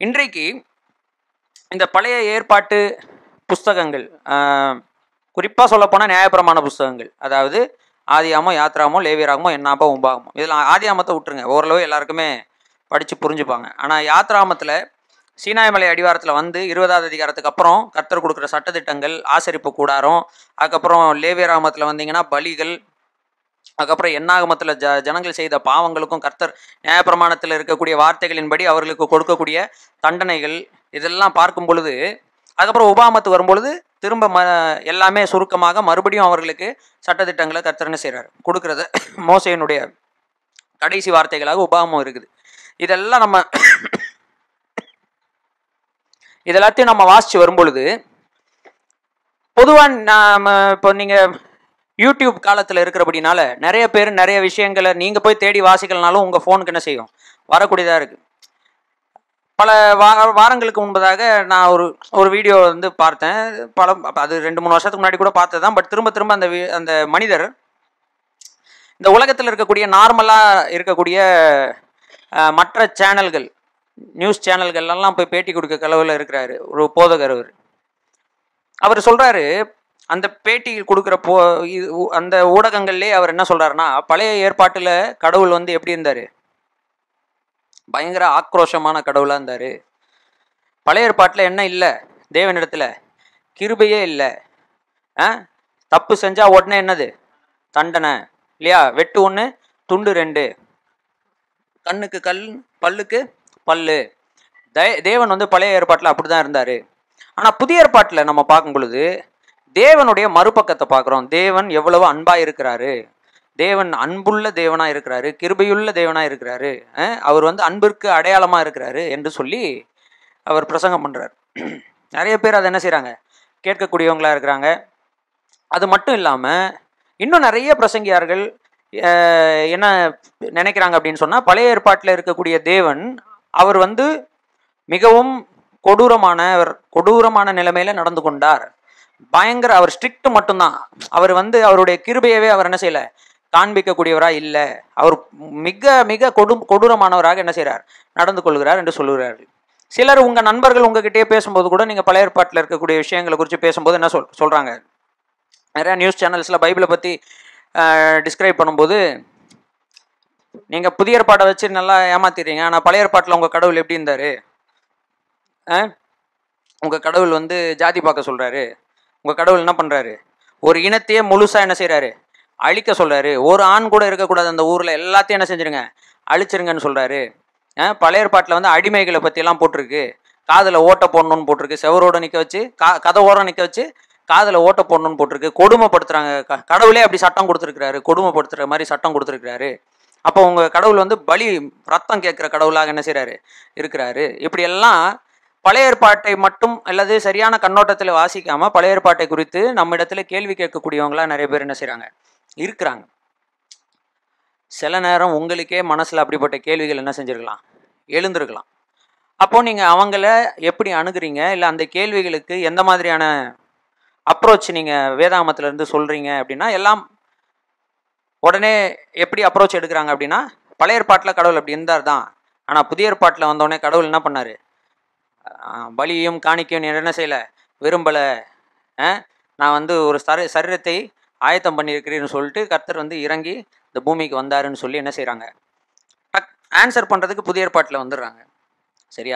இன்றைக்கு இந்த பழைய ஏற்பாட்டு புஸ்தகங்கள் குறிப்பாக சொல்லப்போனால் நியாயப்பிரமாண புஸ்தகங்கள் அதாவது ஆதியாமோ யாத்ராமோ லேவியராகமோ என்னாபோ உபாகமோ இதில் ஆதியாமத்தை விட்டுருங்க ஓரளவு எல்லாருக்குமே படித்து புரிஞ்சுப்பாங்க ஆனால் யாத்ராமத்தில் சீனாய்மலை அடிவாரத்தில் வந்து இருபதாவது அதிகாரத்துக்கு அப்புறம் கர்த்தர் கொடுக்குற சட்டத்திட்டங்கள் ஆசரிப்பு கூடாரம் அதுக்கப்புறம் லேவியராமத்தில் வந்தீங்கன்னா பலிகள் அதுக்கப்புறம் எண்ணாகமத்தில் ஜ ஜனங்கள் செய்த பாவங்களுக்கும் கர்த்தர் நியாயப்பிரமாணத்தில் இருக்கக்கூடிய வார்த்தைகளின்படி அவர்களுக்கு கொடுக்கக்கூடிய தண்டனைகள் இதெல்லாம் பார்க்கும் பொழுது அதுக்கப்புறம் உபாமத்து வரும்பொழுது திரும்ப ம எல்லாமே சுருக்கமாக மறுபடியும் அவர்களுக்கு சட்டத்திட்டங்களை கர்த்தர்னு செய்கிறார் கொடுக்கறத மோசையினுடைய கடைசி வார்த்தைகளாக உபாமம் இருக்குது இதெல்லாம் நம்ம இதெல்லாத்தையும் நம்ம வாசித்து வரும்பொழுது பொதுவாக நாம் இப்போ நீங்கள் யூடியூப் காலத்தில் இருக்கிறபடினால நிறைய பேர் நிறைய விஷயங்களை நீங்கள் போய் தேடி வாசிக்கலனாலும் உங்கள் ஃபோனுக்கு என்ன செய்யும் வரக்கூடியதாக இருக்குது பல வா வாரங்களுக்கு முன்பதாக நான் ஒரு ஒரு வீடியோ வந்து பார்த்தேன் பல அது ரெண்டு மூணு வருஷத்துக்கு முன்னாடி கூட பார்த்தது தான் பட் திரும்ப திரும்ப அந்த வி- அந்த மனிதர் இந்த உலகத்தில் இருக்கக்கூடிய நார்மலாக இருக்கக்கூடிய அஹ், மற்ற சேனல்கள் நியூஸ் சேனல்கள் எல்லாம் போய் பேட்டி கொடுக்க கலவில் இருக்கிறாரு ஒரு போதகர் அவர் அவர் சொல்றாரு அந்த பேட்டி கொடுக்குற போ இது ஊ- அந்த ஊடகங்கள்லேயே அவர் என்ன சொல்றாருன்னா பழைய ஏற்பாட்டில் கடவுள் வந்து எப்படி இருந்தார் பயங்கர ஆக்ரோஷமான கடவுளாக இருந்தார் பழைய ஏற்பாட்டில் என்ன இல்லை தேவனிடத்தில் கிருபையே இல்லை ஆ தப்பு செஞ்சால் உடனே என்னது தண்டனை இல்லையா வெட்டு ஒன்று துண்டு ரெண்டு கண்ணுக்கு கல் பல்லுக்கு பல்லு தே தேவன் வந்து பழைய ஏற்பாட்டில் அப்படி தான் இருந்தார் ஆனால் புதிய ஏற்பாட்டில் நம்ம பார்க்கும் பொழுது தேவனுடைய மறுபக்கத்தை பார்க்குறோம் தேவன் எவ்வளவு அன்பாக இருக்கிறாரு தேவன் அன்புள்ள தேவனாக இருக்கிறாரு கிருபையுள்ள தேவனாக இருக்கிறாரு அஹ், அவர் வந்து அன்பிற்கு அடையாளமாக இருக்கிறாரு என்று சொல்லி அவர் பிரசங்கம் பண்ணுறார் நிறைய பேர் அதை என்ன செய்கிறாங்க கேட்கக்கூடியவங்களா இருக்கிறாங்க அது மட்டும் இல்லாமல் இன்னும் நிறைய பிரசங்கியார்கள் அஹ், என்ன நினைக்கிறாங்க அப்படின்னு சொன்னால் பழைய ஏற்பாட்டில் இருக்கக்கூடிய தேவன் அவர் வந்து மிகவும் கொடூரமானவர் கொடூரமான நிலைமையில நடந்து கொண்டார் பயங்கர அவர் ஸ்ட்ரிக்ட் மட்டும்தான் அவர் வந்து அவருடைய கிருபையவே அவர் என்ன செய்யல காண்பிக்கக்கூடியவரா இல்லை அவர் மிக மிக கொடு கொடூரமானவராக என்ன செய்கிறார் நடந்து கொள்கிறார் என்று சொல்லுகிறார்கள் சிலர் உங்க நண்பர்கள் உங்ககிட்டயே பேசும்போது கூட நீங்க பழைய ஏற்பாட்டில் இருக்கக்கூடிய விஷயங்களை குறித்து பேசும்போது என்ன சொல் சொல்றாங்க நிறைய நியூஸ் சேனல்ஸ்ல பைபிளை பத்தி டிஸ்கிரைப் பண்ணும்போது நீங்க புதிய ஏற்பாட்டை வச்சு நல்லா ஏமாத்திடுறீங்க ஆனா பழைய ஏற்பாட்டில் உங்க கடவுள் எப்படி இருந்தாரு ஆ? உங்க கடவுள் வந்து ஜாதி பார்க்க சொல்றாரு உங்க கடவுள் என்ன பண்றாரு ஒரு இனத்தையே முழுசா என்ன செய்றாரு அழிக்க சொல்றாரு ஒரு ஆண் கூட இருக்கக்கூடாது அந்த ஊர்ல எல்லாத்தையும் என்ன செஞ்சிருங்க அழிச்சிருங்கன்னு சொல்றாரு ஆ, பழைய ஏற்பாட்டில் வந்து அடிமைகளை பற்றியெல்லாம் போட்டிருக்கு காதில் ஓட்ட போடணும்னு போட்டிருக்கு செவரோட நிற்க வச்சு கா கதை ஓரம் நிற்க வச்சு காதில் ஓட்ட போடணும்னு போட்டிருக்கு கொடுமைப்படுத்துறாங்க க கடவுளே அப்படி சட்டம் கொடுத்துருக்கிறாரு கொடுமைப்படுத்துற மாதிரி சட்டம் கொடுத்துருக்கிறாரு அப்போ உங்கள் கடவுள் வந்து பலி ரத்தம் கேட்குற கடவுளாக என்ன செய்கிறாரு இருக்கிறாரு இப்படியெல்லாம் பழைய ஏற்பாட்டை மட்டும் அல்லது சரியான கண்ணோட்டத்தில் வாசிக்காம பழைய ஏற்பாட்டை குறித்து நம்ம இடத்துல கேள்வி கேட்கக்கூடியவங்களா நிறைய பேர் என்ன செய்கிறாங்க இருக்கிறாங்க சில நேரம் உங்களுக்கே மனசில் அப்படிப்பட்ட கேள்விகள் என்ன செஞ்சிருக்கலாம் எழுந்திருக்கலாம் அப்போ நீங்கள் அவங்கள எப்படி அணுகுறீங்க இல்லை அந்த கேள்விகளுக்கு எந்த மாதிரியான அப்ரோச் நீங்கள் வேதாகமத்துல இருந்து சொல்கிறீங்க அப்படின்னா எல்லாம் உடனே எப்படி அப்ரோச் எடுக்கிறாங்க அப்படின்னா பழைய ஏற்பாட்டில் கடவுள் அப்படி இருந்தார் தான் ஆனால் புதிய ஏற்பாட்டில் வந்தோடனே கடவுள் என்ன பண்ணார் பலியும் காணிக்கையும் நீ என்ன செய்யலை விரும்பலை நான் வந்து ஒரு சரி சரீரத்தை ஆயத்தம் பண்ணியிருக்கிறேன்னு சொல்லிட்டு கர்த்தர் வந்து இறங்கி இந்த பூமிக்கு வந்தாருன்னு சொல்லி என்ன செய்கிறாங்க டக் ஆன்சர் பண்ணுறதுக்கு புதிய ஏற்பாட்டில் வந்துடுறாங்க சரியா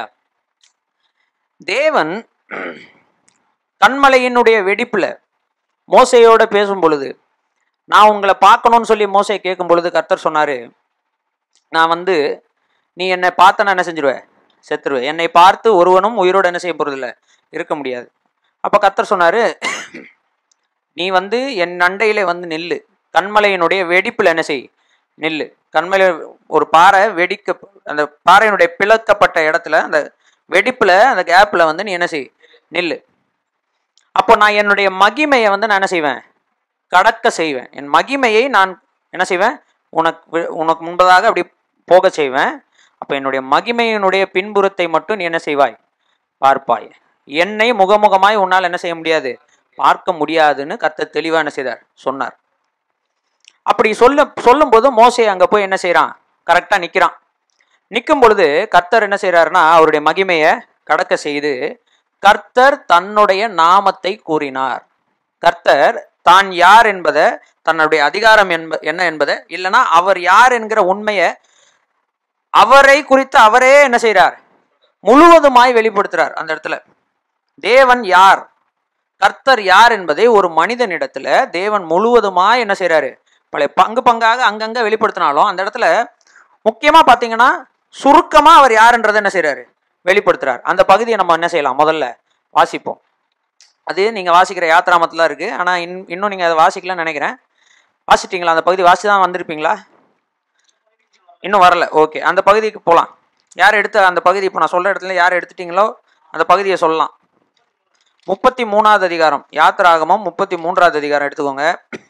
தேவன் கண்மலையினுடைய வெடிப்பில் மோசையோட பேசும் பொழுது நான் உங்களை பார்க்கணும்னு சொல்லி மோசை கேட்கும் பொழுது கர்த்தர் சொன்னார் நான் வந்து நீ என்னை பார்த்தனா என்ன செஞ்சிருவேன் செத்துருவேன் என்னை பார்த்து ஒருவனும் உயிரோடு என்ன செய்ய போகிறதில்ல இருக்க முடியாது அப்போ கர்த்தர் சொன்னார் நீ வந்து என் அண்டையிலே வந்து நில்லு கண்மலையினுடைய வெடிப்பில் என்ன செய் நில்லு கண்மலை ஒரு பாறை வெடிக்க அந்த பாறையினுடைய பிளக்கப்பட்ட இடத்துல அந்த வெடிப்பில் அந்த கேப்பில் வந்து நீ என்ன செய் நில்லு அப்போ நான் என்னுடைய மகிமையை வந்து நான் என்ன செய்வேன் கடக்க செய்வேன் என் மகிமையை நான் என்ன செய்வேன் உனக்கு வி- உனக்கு முன்பதாக அப்படி போக செய்வேன் அப்போ என்னுடைய மகிமையினுடைய பின்புறத்தை மட்டும் நீ என்ன செய்வாய் பார்ப்பாய் என்னை முகமுகமாய் உன்னால் என்ன செய்ய முடியாது பார்க்க முடியாதுன்னு கர்த்தர் தெளிவாக என்ன செய்தார் சொன்னார் அப்படி சொல்ல சொல்லும்போது மோசே அங்கே போய் என்ன செய்கிறான் கரெக்டாக நிற்கிறான் நிற்கும் பொழுது கர்த்தர் என்ன செய்றாருன்னா அவருடைய மகிமையை கடக்க செய்து கர்த்தர் தன்னுடைய நாமத்தை கூறினார் கர்த்தர் தான் யார் என்பதை தன்னுடைய அதிகாரம் என்ப என்ன என்பதை இல்லைன்னா அவர் யார் என்கிற உண்மையை அவரை குறித்து அவரே என்ன செய்றார் முழுவதுமாய் வெளிப்படுத்துறார் அந்த இடத்துல தேவன் யார் கர்த்தர் யார் என்பதை ஒரு மனிதனிடத்துல தேவன் முழுவதுமாய் என்ன செய்றாரு பல பங்கு பங்காக அங்கங்க வெளிப்படுத்தினாலும் அந்த இடத்துல முக்கியமா பாத்தீங்கன்னா சுருக்கமா அவர் யாருன்றதை என்ன செய்றாரு வெளிப்படுத்துறார் அந்த பகுதியை நம்ம என்ன செய்யலாம் முதல்ல வாசிப்போம் அது நீங்க வாசிக்கிற யாத்ராமத்துல இருக்கு ஆனா இன் இன்னும் நீங்க அதை வாசிக்கலன்னு நினைக்கிறேன் வாசிட்டீங்களா அந்த பகுதி வாசி தான் வந்திருப்பீங்களா இன்னும் வரல ஓகே அந்த பகுதிக்கு போகலாம் யார் எடுத்த அந்த பகுதி இப்போ நான் சொல்ற இடத்துல யார் எடுத்துட்டீங்களோ அந்த பகுதியை சொல்லலாம் முப்பத்தி மூணாவது அதிகாரம் யாத்திராகமம் முப்பத்தி மூன்றாவது அதிகாரம் எடுத்துக்கோங்க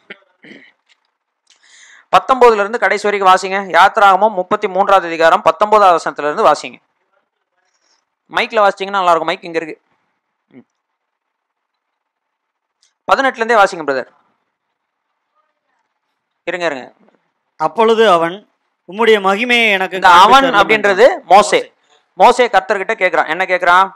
பத்தொன்பதுல இருந்து கடைசி வரைக்கும் வாசிங்க யாத்திராகமம் முப்பத்தி மூன்றாவது அதிகாரம் பத்தொன்பதாவது வசனத்துல இருந்து வாசிங்க மைக்ல வாசிச்சீங்கன்னா நல்லா இருக்கும் மைக் இங்க இருக்கு ம். பதினெட்டுல இருந்தே வாசிங்க பிரதர் இருங்க இருங்க அப்பொழுது அவன் உம்முடைய மகிமையை எனக்கு இந்த அவன் காண்பித்தருளும் அப்படின்றது மோசே மோசே கர்த்தர்கிட்ட கேக்குறான் என்ன கேக்குறான்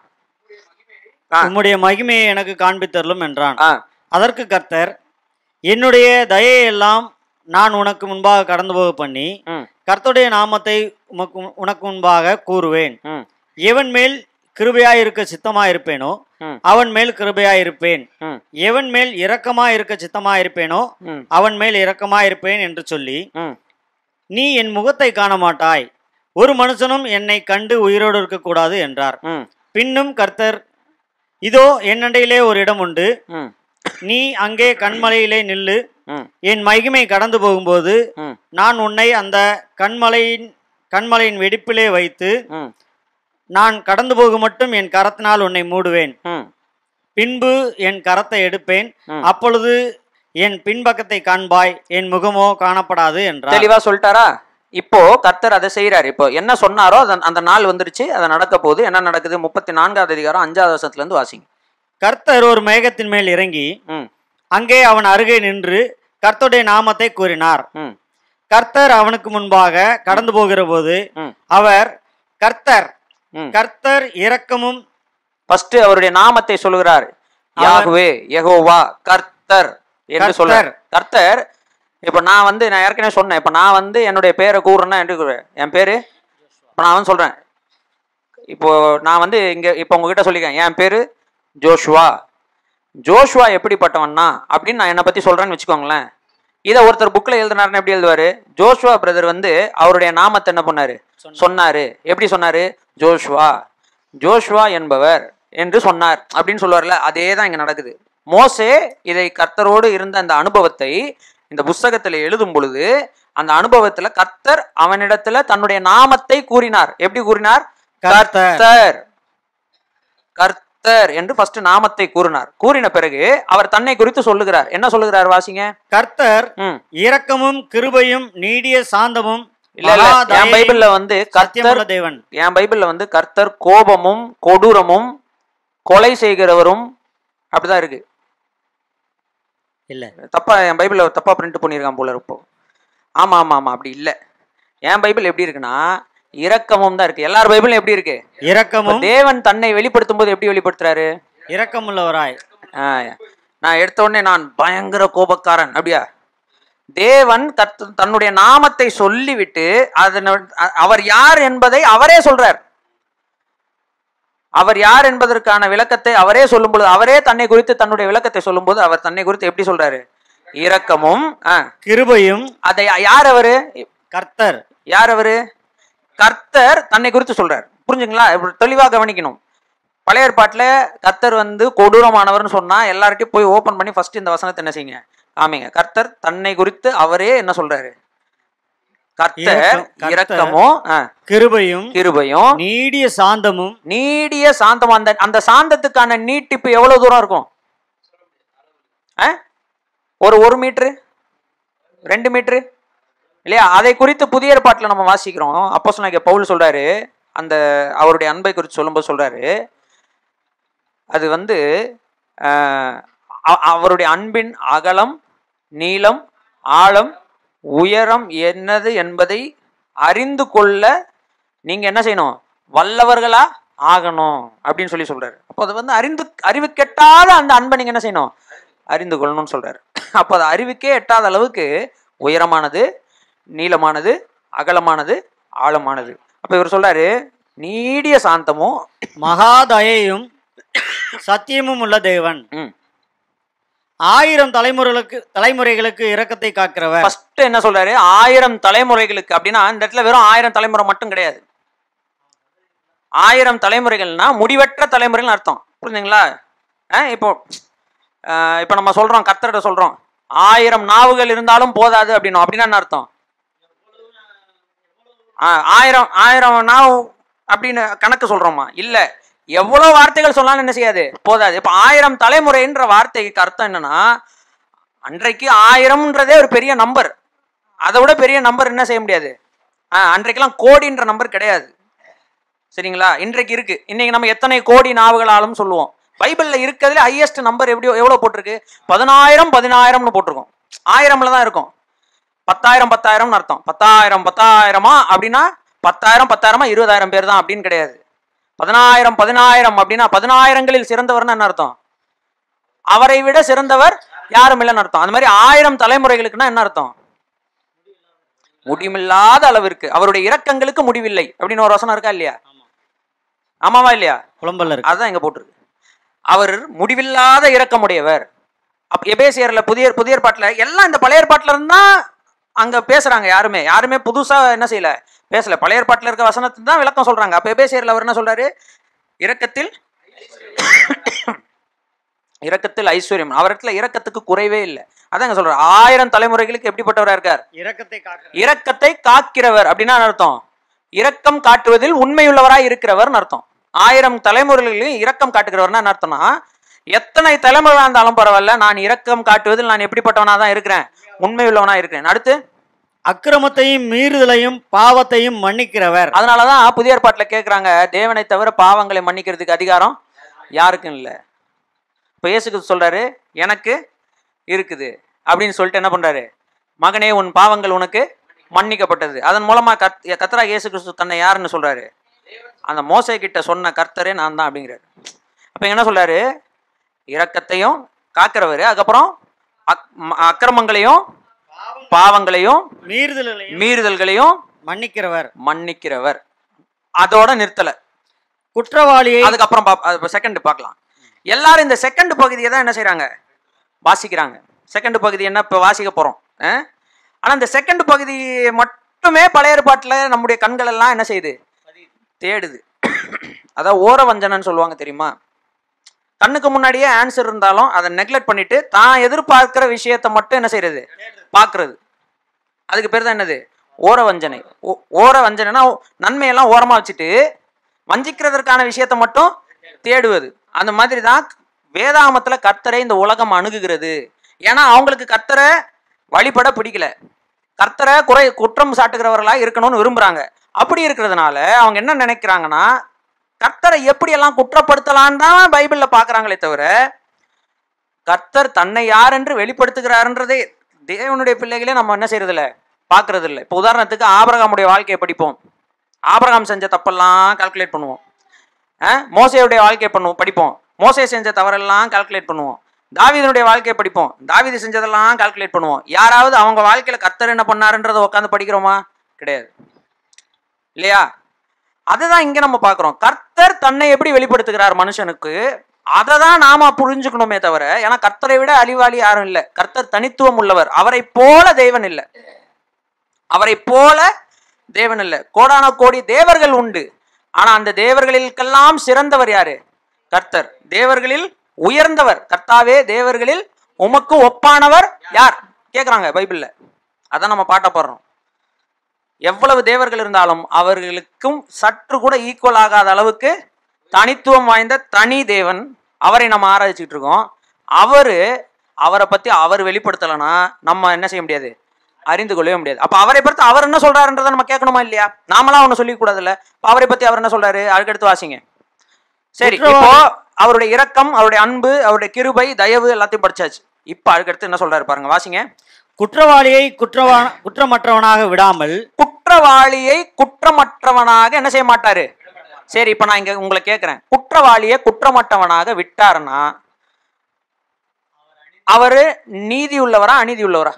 என்றான். உம்முடைய மகிமையை எனக்கு காண்பித்தருளும் என்றான் ஆ, அதற்கு கர்த்தர் என்னுடைய தயையெல்லாம் நான் உனக்கு முன்பாக கடந்து போக பண்ணி ம், கர்த்தருடைய நாமத்தை உமக்கு உனக்கு முன்பாக கூறுவேன் ம், எவன் மேல் கிருபையாய் இருக்க சித்தமாய் இருப்பேனோ ம், அவன் மேல் கிருபையாய் இருப்பேன் ம், எவன் மேல் இரக்கமாய் இருக்க சித்தமாய் இருப்பேனோ ம், அவன் மேல் இரக்கமாய் இருப்பேன் என்று சொல்லி ம், நீ என் முகத்தை காண மாட்டாய் ஒரு மனுஷனும் என்னை கண்டு உயிரோடு இருக்கக்கூடாது என்றார் ம், பின்னும் கர்த்தர் இதோ என்னண்டையிலே ஒரு இடம் உண்டு ம், நீ அங்கே கண்மலையிலே நில்லு ம், என் மகிமை கடந்து போகும்போது ம், நான் உன்னை அந்த கண்மலையின் கண்மலையின் வெடிப்பிலே வைத்து ம், நான் கடந்து போக மட்டும் என் கரத்தினால் உன்னை மூடுவேன் ம், பின்பு என் கரத்தை எடுப்பேன் ம். அப்பொழுது என் பின்பக்கத்தை காண்பாய் என் முகமோ காணப்படாது என்றார் தெளிவா சொல்லிட்டாரா இப்போ கர்த்தர் அதை செய்யறாரு இப்போ என்ன சொன்னாரோ அதன்- அந்த நாள் வந்துருச்சு அதை நடக்க போகுது என்ன நடக்குது முப்பத்தி நான்காவது அதிகாரம் அஞ்சாவது வருஷத்துல இருந்து வாசிங்க கர்த்தர் ஒரு மேகத்தின் மேல் இறங்கி ம், அங்கே அவன் அருகே நின்று கர்த்தருடைய நாமத்தை கூறினார் ம், கர்த்தர் அவனுக்கு முன்பாக கடந்து போகிற போது ம், அவர் கர்த்தர் ம். கர்த்தர் இரக்கமும் ஃபர்ஸ்ட் அவருடைய நாமத்தை சொல்லுகிறார் யாகுவே யெகோவா கர்த்தர் என்று சொல்றார் கர்த்தர் இப்ப நான் வந்து நான் ஏற்கனவே சொன்னேன் இப்ப நான் வந்து என்னுடைய பேரை கூறுறேன்னா என்று கூறுவேன். என் பேரு இப்ப நான் வந்து சொல்றேன் இப்போ நான் வந்து இங்க இப்போ உங்ககிட்ட சொல்லிக்கிறேன் என் பேரு ஜோஷுவா ஜோஷுவா எப்படிப்பட்டவன்னா அப்படின்னு நான் என்னை பத்தி சொல்றேன்னு வச்சுக்கோங்களேன் இதை ஒருத்தர் புக்ல எழுதினாருன்னு எப்படி எழுதுவாரு ஜோஷுவா பிரதர் வந்து அவருடைய நாமத்தை என்ன பண்ணாரு சொன்னாரு எப்படி சொன்னாரு ஜோஷுவா ஜோஷுவா என்பவர் என்று சொன்னார் அப்படின்னு சொல்லுவார்ல அதே தான் இங்க நடக்குது மோசே இதை கர்த்தரோடு இருந்த அந்த அனுபவத்தை இந்த புஸ்தகத்துல எழுதும் பொழுது அந்த அனுபவத்துல கர்த்தர் அவனிடத்துல தன்னுடைய நாமத்தை கூறினார் எப்படி கூறினார் கர்த்தர். கர்த்தர் கர்த்தர் என்று ஃபர்ஸ்ட் நாமத்தை கூறினார் கூறின பிறகு அவர் தன்னை குறித்து சொல்லுகிறார் என்ன சொல்லுகிறார் வாசிங்க கர்த்தர் ம் இரக்கமும் கிருபையும் நீடிய சாந்தமும் இல்ல இல்ல மகா என் தயையும் பைபிள்ல வந்து கர்த்தர் சத்தியமுள்ள தேவன் என் பைபிள்ல வந்து கர்த்தர் கோபமும் கொடூரமும் கொலை செய்கிறவரும் அப்படிதான் இருக்கு இல்ல தப்பா என் பைபிள்ல தப்பா பிரிண்ட் பண்ணியிருக்கான் போல இப்போ ஆமா ஆமா ஆமா அப்படி இல்ல என் பைபிள் எப்படி இருக்குன்னா இரக்கமும் தான் இருக்கு எல்லார் பைபிளும் எப்படி இருக்கு இப்ப இரக்கமும் தேவன் தன்னை வெளிப்படுத்தும் போது எப்படி வெளிப்படுத்துறாரு இரக்கமுள்ளவராய் ஆ, நான் எடுத்த உடனே நான் பயங்கர கோபக்காரன் அப்படியா தேவன் தத் தன்னுடைய நாமத்தை சொல்லிவிட்டு அதன அ- அவர் யார் என்பதை அவரே சொல்றார் அவர் யார் என்பதற்கான விளக்கத்தை அவரே சொல்லும்போது அவரே தன்னை குறித்து தன்னுடைய விளக்கத்தை சொல்லும்போது அவர் தன்னை குறித்து எப்படி சொல்றாரு இரக்கமும் ஆ, கிருபையும் அதை யார் அவரு கர்த்தர் யார் அவரு கர்த்தர் தன்னை குறித்து சொல்றார் புரிஞ்சுங்களா இப்படி தெளிவா கவனிக்கணும் பழைய ஏற்பாட்டுல கர்த்தர் வந்து கொடூரமானவர்னு சொன்னா எல்லார்ட்டையும் போய் ஓபன் பண்ணி ஃபர்ஸ்ட் இந்த வசனத்தை என்ன செய்யுங்க காமிங்க கர்த்தர் தன்னை குறித்து அவரே என்ன சொல்றாரு கர்த்தர் இரக்கம், கர்த்தர். இரக்கமும் ஆ, கிருபையும் கிருபையும் நீடிய சாந்தமும் நீடிய சாந்தம் அந்த அந்த சாந்தத்துக்கான நீட்டிப்பு எவ்வளவு தூரம் இருக்கும் ஆ? ஒரு ஒரு மீட்ரு ரெண்டு மீட்ரு இல்லையா அதை குறித்து புதிய ஏற்பாட்டில் நம்ம வாசிக்கிறோம் அப்போ சொன்ன பவுல் சொல்றாரு அந்த அவருடைய அன்பை குறித்து சொல்லும்போது சொல்றாரு அது வந்து ஆஹ், அ- அவருடைய அன்பின் அகலம் நீளம் ஆழம் உயரம் என்னது என்பதை அறிந்து கொள்ள நீங்க என்ன செய்யணும் வல்லவர்களா ஆகணும் அப்படின்னு சொல்லி சொல்றாரு அப்போ அது வந்து அறிந்து அறிவு கெட்டாத அந்த அன்பை நீங்க என்ன செய்யணும் அறிந்து கொள்ளணும்னு சொல்றாரு அப்போ அது அறிவுக்கே எட்டாத அளவுக்கு உயரமானது நீளமானது அகலமானது ஆழமானது அப்போ இவர் சொல்றாரு நீடிய சாந்தமும் மகாதயையும் சத்தியமும் உள்ள தேவன் ம். ஆயிரம் தலைமுறைகளுக்கு தலைமுறைகளுக்கு இரக்கத்தை காக்கிறவர் ஃபர்ஸ்ட் என்ன சொல்றாரு ஆயிரம் தலைமுறைகளுக்கு அப்படின்னா இந்த இடத்துல வெறும் ஆயிரம் தலைமுறை மட்டும் கிடையாது ஆயிரம் தலைமுறைகள்னா முடிவற்ற தலைமுறைகள்னு அர்த்தம் புரிஞ்சுங்களா ஆ, இப்போ ஆ, இப்போ நம்ம சொல்றோம் கர்த்தர்கிட்ட சொல்றோம் ஆயிரம் நாவுகள் இருந்தாலும் போதாது அப்படின்னும் அப்படின்னா என்ன அர்த்தம் ஆ, ஆயிரம் ஆயிரம் நாவு அப்படின்னு கணக்கு சொல்றோமா இல்ல எவ்வளவு வார்த்தைகள் சொன்னாலும் என்ன செய்யாது போதாது இப்ப ஆயிரம் தலைமுறைன்ற வார்த்தைக்கு அர்த்தம் என்னன்னா அன்றைக்கு ஆயிரம்ன்றதே ஒரு பெரிய நம்பர் அதை விட பெரிய நம்பர் என்ன செய்ய முடியாது ஆ அன்றைக்கெல்லாம் கோடின்ற நம்பர் கிடையாது சரிங்களா இன்றைக்கு இருக்கு இன்னைக்கு நம்ம எத்தனை கோடி நாவுகளாலும் சொல்லுவோம் பைபிள்ல இருக்கிறதுல ஹையஸ்ட் நம்பர் எப்படி எவ்வளவு போட்டிருக்கு பதினாயிரம் பதினாயிரம்னு போட்டிருக்கோம் ஆயிரம்ல தான் இருக்கும் பத்தாயிரம் பத்தாயிரம்னு அர்த்தம் பத்தாயிரம் பத்தாயிரமா அப்படின்னா பத்தாயிரம் பத்தாயிரமா இருபதாயிரம் பேர் தான் அப்படின்னு கிடையாது பதினாயிரம் பதினாயிரம் அப்படின்னா பதினாயிரங்களில் சிறந்தவர்னு என்ன அர்த்தம் அவரை விட சிறந்தவர் யாரும் இல்லைன்னு அர்த்தம் அந்த மாதிரி ஆயிரம் தலைமுறைகளுக்குன்னா என்ன அர்த்தம் முடிவில்லாத அளவிற்கு அவருடைய இரக்கங்களுக்கு முடிவில்லை அப்படின்னு ஒரு வசனம் இருக்கா இல்லையா ஆமாவா இல்லையா புலம்பல்ல இருக்கு அதுதான் இங்க போட்டிருக்கு அவர் முடிவில்லாத இரக்கமுடையவர் அப் எபேசியர்ல புதிய புதிய ஏற்பாட்டுல எல்லாம் இந்த பழைய ஏற்பாட்டுல இருந்தா அங்க பேசுறாங்க யாருமே யாருமே புதுசா என்ன செய்யல பேசல பழைய ஏற்பாட்டுல இருக்க வசனத்தை தான் விளக்கம் சொல்றாங்க அப்ப எபேசியர்ல அவர் என்ன சொல்றாரு இரக்கத்தில் இரக்கத்தில் ஐஸ்வர்யம் அவரிடத்துல இரக்கத்துக்கு குறைவே இல்லை அதாங்க சொல்றாரு ஆயிரம் தலைமுறைகளுக்கு எப்படிப்பட்டவரா இருக்கார் இரக்கத்தை காக்கிற இரக்கத்தை காக்கிறவர் அப்படின்னா என்ன அர்த்தம் இரக்கம் காட்டுவதில் உண்மையுள்ளவராய் இருக்கிறவர்னு அர்த்தம் ஆயிரம் தலைமுறைகளிலும் இரக்கம் காட்டுகிறவர்னா என்ன அர்த்தம்னா எத்தனை தலைமுறை இருந்தாலும் பரவாயில்ல நான் இரக்கம் காட்டுவதில் நான் எப்படிப்பட்டவனா தான் இருக்கிறேன் உண்மையுள்ளவனா இருக்கிறேன் அடுத்து அக்கிரமத்தையும் மீறுதலையும் பாவத்தையும் மன்னிக்கிறவர் அதனாலதான் புதிய ஏற்பாட்டுல கேக்குறாங்க தேவனை தவிர பாவங்களை மன்னிக்கிறதுக்கு அதிகாரம் யாருக்கும் இல்லை இப்போ இயேசுக்கு சொல்றாரு எனக்கு இருக்குது அப்படின்னு சொல்லிட்டு என்ன பண்றாரு மகனே உன் பாவங்கள் உனக்கு மன்னிக்கப்பட்டது அதன் மூலமா கத் கத்தரா இயேசு கிறிஸ்து தன்னை யாருன்னு சொல்றாரு அந்த மோசை கிட்ட சொன்ன கர்த்தரே நான் தான் அப்படிங்கிறாரு அப்ப என்ன சொல்றாரு இரக்கத்தையும் காக்கிறவரு அதுக்கப்புறம் அக்- ம- அக்கிரமங்களையும் பாவங்களையும் மீறுதலையும் மீறுதல்களையும் மன்னிக்கிறவர் மன்னிக்கிறவர் அதோட நிறுத்தல குற்றவாளியை அதுக்கப்புறம் செகண்ட் பார்க்கலாம் எல்லாரும் இந்த செகண்ட் பகுதியை தான் என்ன செய்றாங்க வாசிக்கிறாங்க செகண்ட் பகுதி என்ன இப்போ வாசிக்க போறோம் அஹ்? ஆனா இந்த செகண்ட் பகுதி மட்டுமே பழைய ஏற்பாட்டுல நம்முடைய கண்கள் எல்லாம் என்ன செய்யுது தேடுது அதான் ஓர வஞ்சனன்னு சொல்லுவாங்க தெரியுமா கண்ணுக்கு முன்னாடியே ஆன்சர் இருந்தாலும் அதை நெக்லெக்ட் பண்ணிட்டு தான் எதிர்பார்க்கிற விஷயத்த மட்டும் என்ன செய்யறது பார்க்கிறது அதுக்கு பேர் தான் என்னது ஓர வஞ்சனை ஓ- ஓர வஞ்சனைனா நன்மையெல்லாம் ஓரமா வச்சுட்டு வஞ்சிக்கிறதற்கான விஷயத்த மட்டும் தேடுவது அந்த மாதிரி தான் வேதாமத்துல கர்த்தரை இந்த உலகம் அணுகுகிறது ஏன்னா அவங்களுக்கு கர்த்தரை வழிபட பிடிக்கல கர்த்தரை குறை குற்றம் சாட்டுகிறவர்களா இருக்கணும்னு விரும்புறாங்க அப்படி இருக்கிறதுனால அவங்க என்ன நினைக்கிறாங்கன்னா கர்த்தரை எப்படியெல்லாம் குற்றப்படுத்தலான்னு தான் பைபிள்ல பாக்குறாங்களே தவிர கர்த்தர் தன்னை யார் என்று வெளிப்படுத்துகிறாருன்றதே தேவனுடைய பிள்ளைகளே நம்ம என்ன செய்யறதில்ல பார்க்கறது இல்லை இப்போ உதாரணத்துக்கு ஆபிரகாமுடைய வாழ்க்கையை படிப்போம் ஆபிரகாம் செஞ்ச தப்பெல்லாம் கால்குலேட் பண்ணுவோம் அஹ், மோசேயுடைய வாழ்க்கையை பண்ணுவோம் படிப்போம் மோசே செஞ்ச தவறெல்லாம் கால்குலேட் பண்ணுவோம் தாவீதனுடைய வாழ்க்கையை படிப்போம் தாவீது செஞ்சதெல்லாம் கால்குலேட் பண்ணுவோம் யாராவது அவங்க வாழ்க்கையில கர்த்தர் என்ன பண்ணாருன்றதை உட்காந்து படிக்கிறோமா கிடையாது இல்லையா அதுதான் இங்க நம்ம பார்க்கிறோம் கர்த்தர் தன்னை எப்படி வெளிப்படுத்துகிறார் மனுஷனுக்கு அதை தான் நாம புரிஞ்சுக்கணுமே தவிர ஏன்னா கர்த்தரை விட அழிவாளி யாரும் இல்லை கர்த்தர் தனித்துவம் உள்ளவர் அவரை போல தேவன் இல்லை அவரை போல தேவன் இல்லை கோடான கோடி தேவர்கள் உண்டு ஆனா அந்த தேவர்களுக்கெல்லாம் சிறந்தவர் யாரு கர்த்தர் தேவர்களில் உயர்ந்தவர் கர்த்தாவே தேவர்களில் உமக்கு ஒப்பானவர் யார் கேக்குறாங்க பைபிள்ல அதான் நம்ம பாட்ட போடுறோம் எவ்வளவு தேவர்கள் இருந்தாலும் அவர்களுக்கும் சற்று கூட ஈக்குவல் ஆகாத அளவுக்கு தனித்துவம் வாய்ந்த தனி தேவன் அவரை நம்ம ஆராய்ச்சிட்டு இருக்கோம் அவரு அவரை பத்தி அவர் வெளிப்படுத்தலைன்னா நம்ம என்ன செய்ய முடியாது அறிந்து கொள்ளவே முடியாது அப்ப அவரை பத்தி அவர் என்ன சொல்றாருன்றதை நம்ம கேட்கணுமா இல்லையா நாமளாம் ஒன்றும் சொல்லிக்க கூடாதுல்ல இப்ப அவரை பத்தி அவர் என்ன சொல்றாரு அதுக்கடுத்து வாசிங்க சரி இப்போ அவருடைய இரக்கம் அவருடைய அன்பு அவருடைய கிருபை தயவு எல்லாத்தையும் படிச்சாச்சு இப்ப அதுக்கடுத்து என்ன சொல்றாரு பாருங்க வாசிங்க குற்றவாளியை குற்றவா குற்றமற்றவனாக விடாமல் குற்ற குற்றவாளியை குற்றமற்றவனாக என்ன செய்ய மாட்டாரு சரி இப்ப நான் இங்க உங்களை கேட்கிறேன் குற்றவாளியை குற்றமற்றவனாக விட்டாருன்னா அவரு நீதி உள்ளவரா அநீதி உள்ளவரா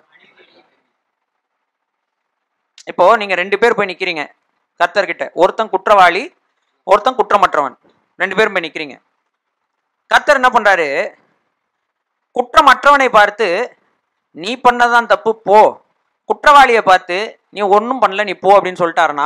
இப்போ நீங்க ரெண்டு பேர் போய் நிக்கிறீங்க கர்த்தர்கிட்ட ஒருத்தன் குற்றவாளி ஒருத்தன் குற்றமற்றவன் ரெண்டு பேரும் போய் நிக்கிறீங்க கர்த்தர் என்ன பண்றாரு குற்றமற்றவனை பார்த்து நீ பண்ணதான் தப்பு போ குற்றவாளியை பார்த்து நீ ஒன்றும் பண்ணல நீ போ அப்படின்னு சொல்லிட்டாருன்னா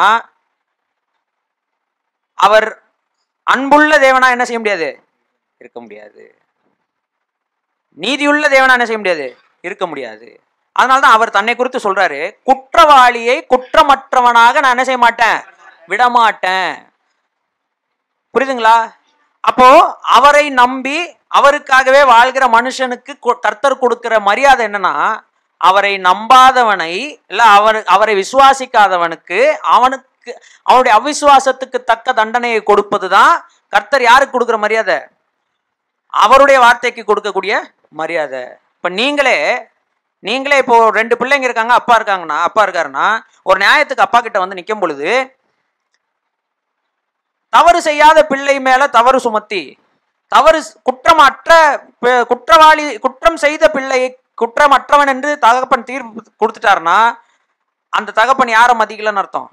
அவர் அன்புள்ள தேவனா என்ன செய்ய முடியாது இருக்க முடியாது நீதியுள்ள தேவனா என்ன செய்ய முடியாது இருக்க முடியாது அதனால தான் அவர் தன்னை குறித்து சொல்றாரு குற்றவாளியை குற்றமற்றவனாக நான் என்ன செய்ய மாட்டேன் விடமாட்டேன் புரியுதுங்களா அப்போ அவரை நம்பி அவருக்காகவே வாழ்கிற மனுஷனுக்கு கொ- கர்த்தர் கொடுக்கிற மரியாதை என்னன்னா அவரை நம்பாதவனை இல்ல அவர் அவரை விசுவாசிக்காதவனுக்கு அவனுக்கு அவனுடைய அவிசுவாசத்துக்கு தக்க தண்டனையை கொடுப்பதுதான் கர்த்தர் யாருக்கு கொடுக்கிற மரியாதை அவருடைய வார்த்தைக்கு கொடுக்கக்கூடிய மரியாதை இப்ப நீங்களே நீங்களே இப்போ ரெண்டு பிள்ளைங்க இருக்காங்க அப்பா இருக்காங்கன்னா அப்பா இருக்காருன்னா ஒரு நியாயத்துக்கு அப்பா கிட்ட வந்து நிற்கும் பொழுது தவறு செய்யாத பிள்ளை மேல தவறு சுமத்தி தவறு ஸ்- குற்றமற்ற பி- குற்றவாளி குற்றம் செய்த பிள்ளையை குற்றமற்றவன் என்று தகப்பன் தீர்ப்பு கொடுத்துட்டாருன்னா அந்த தகப்பன் யாரை மதிக்கலன்னு அர்த்தம்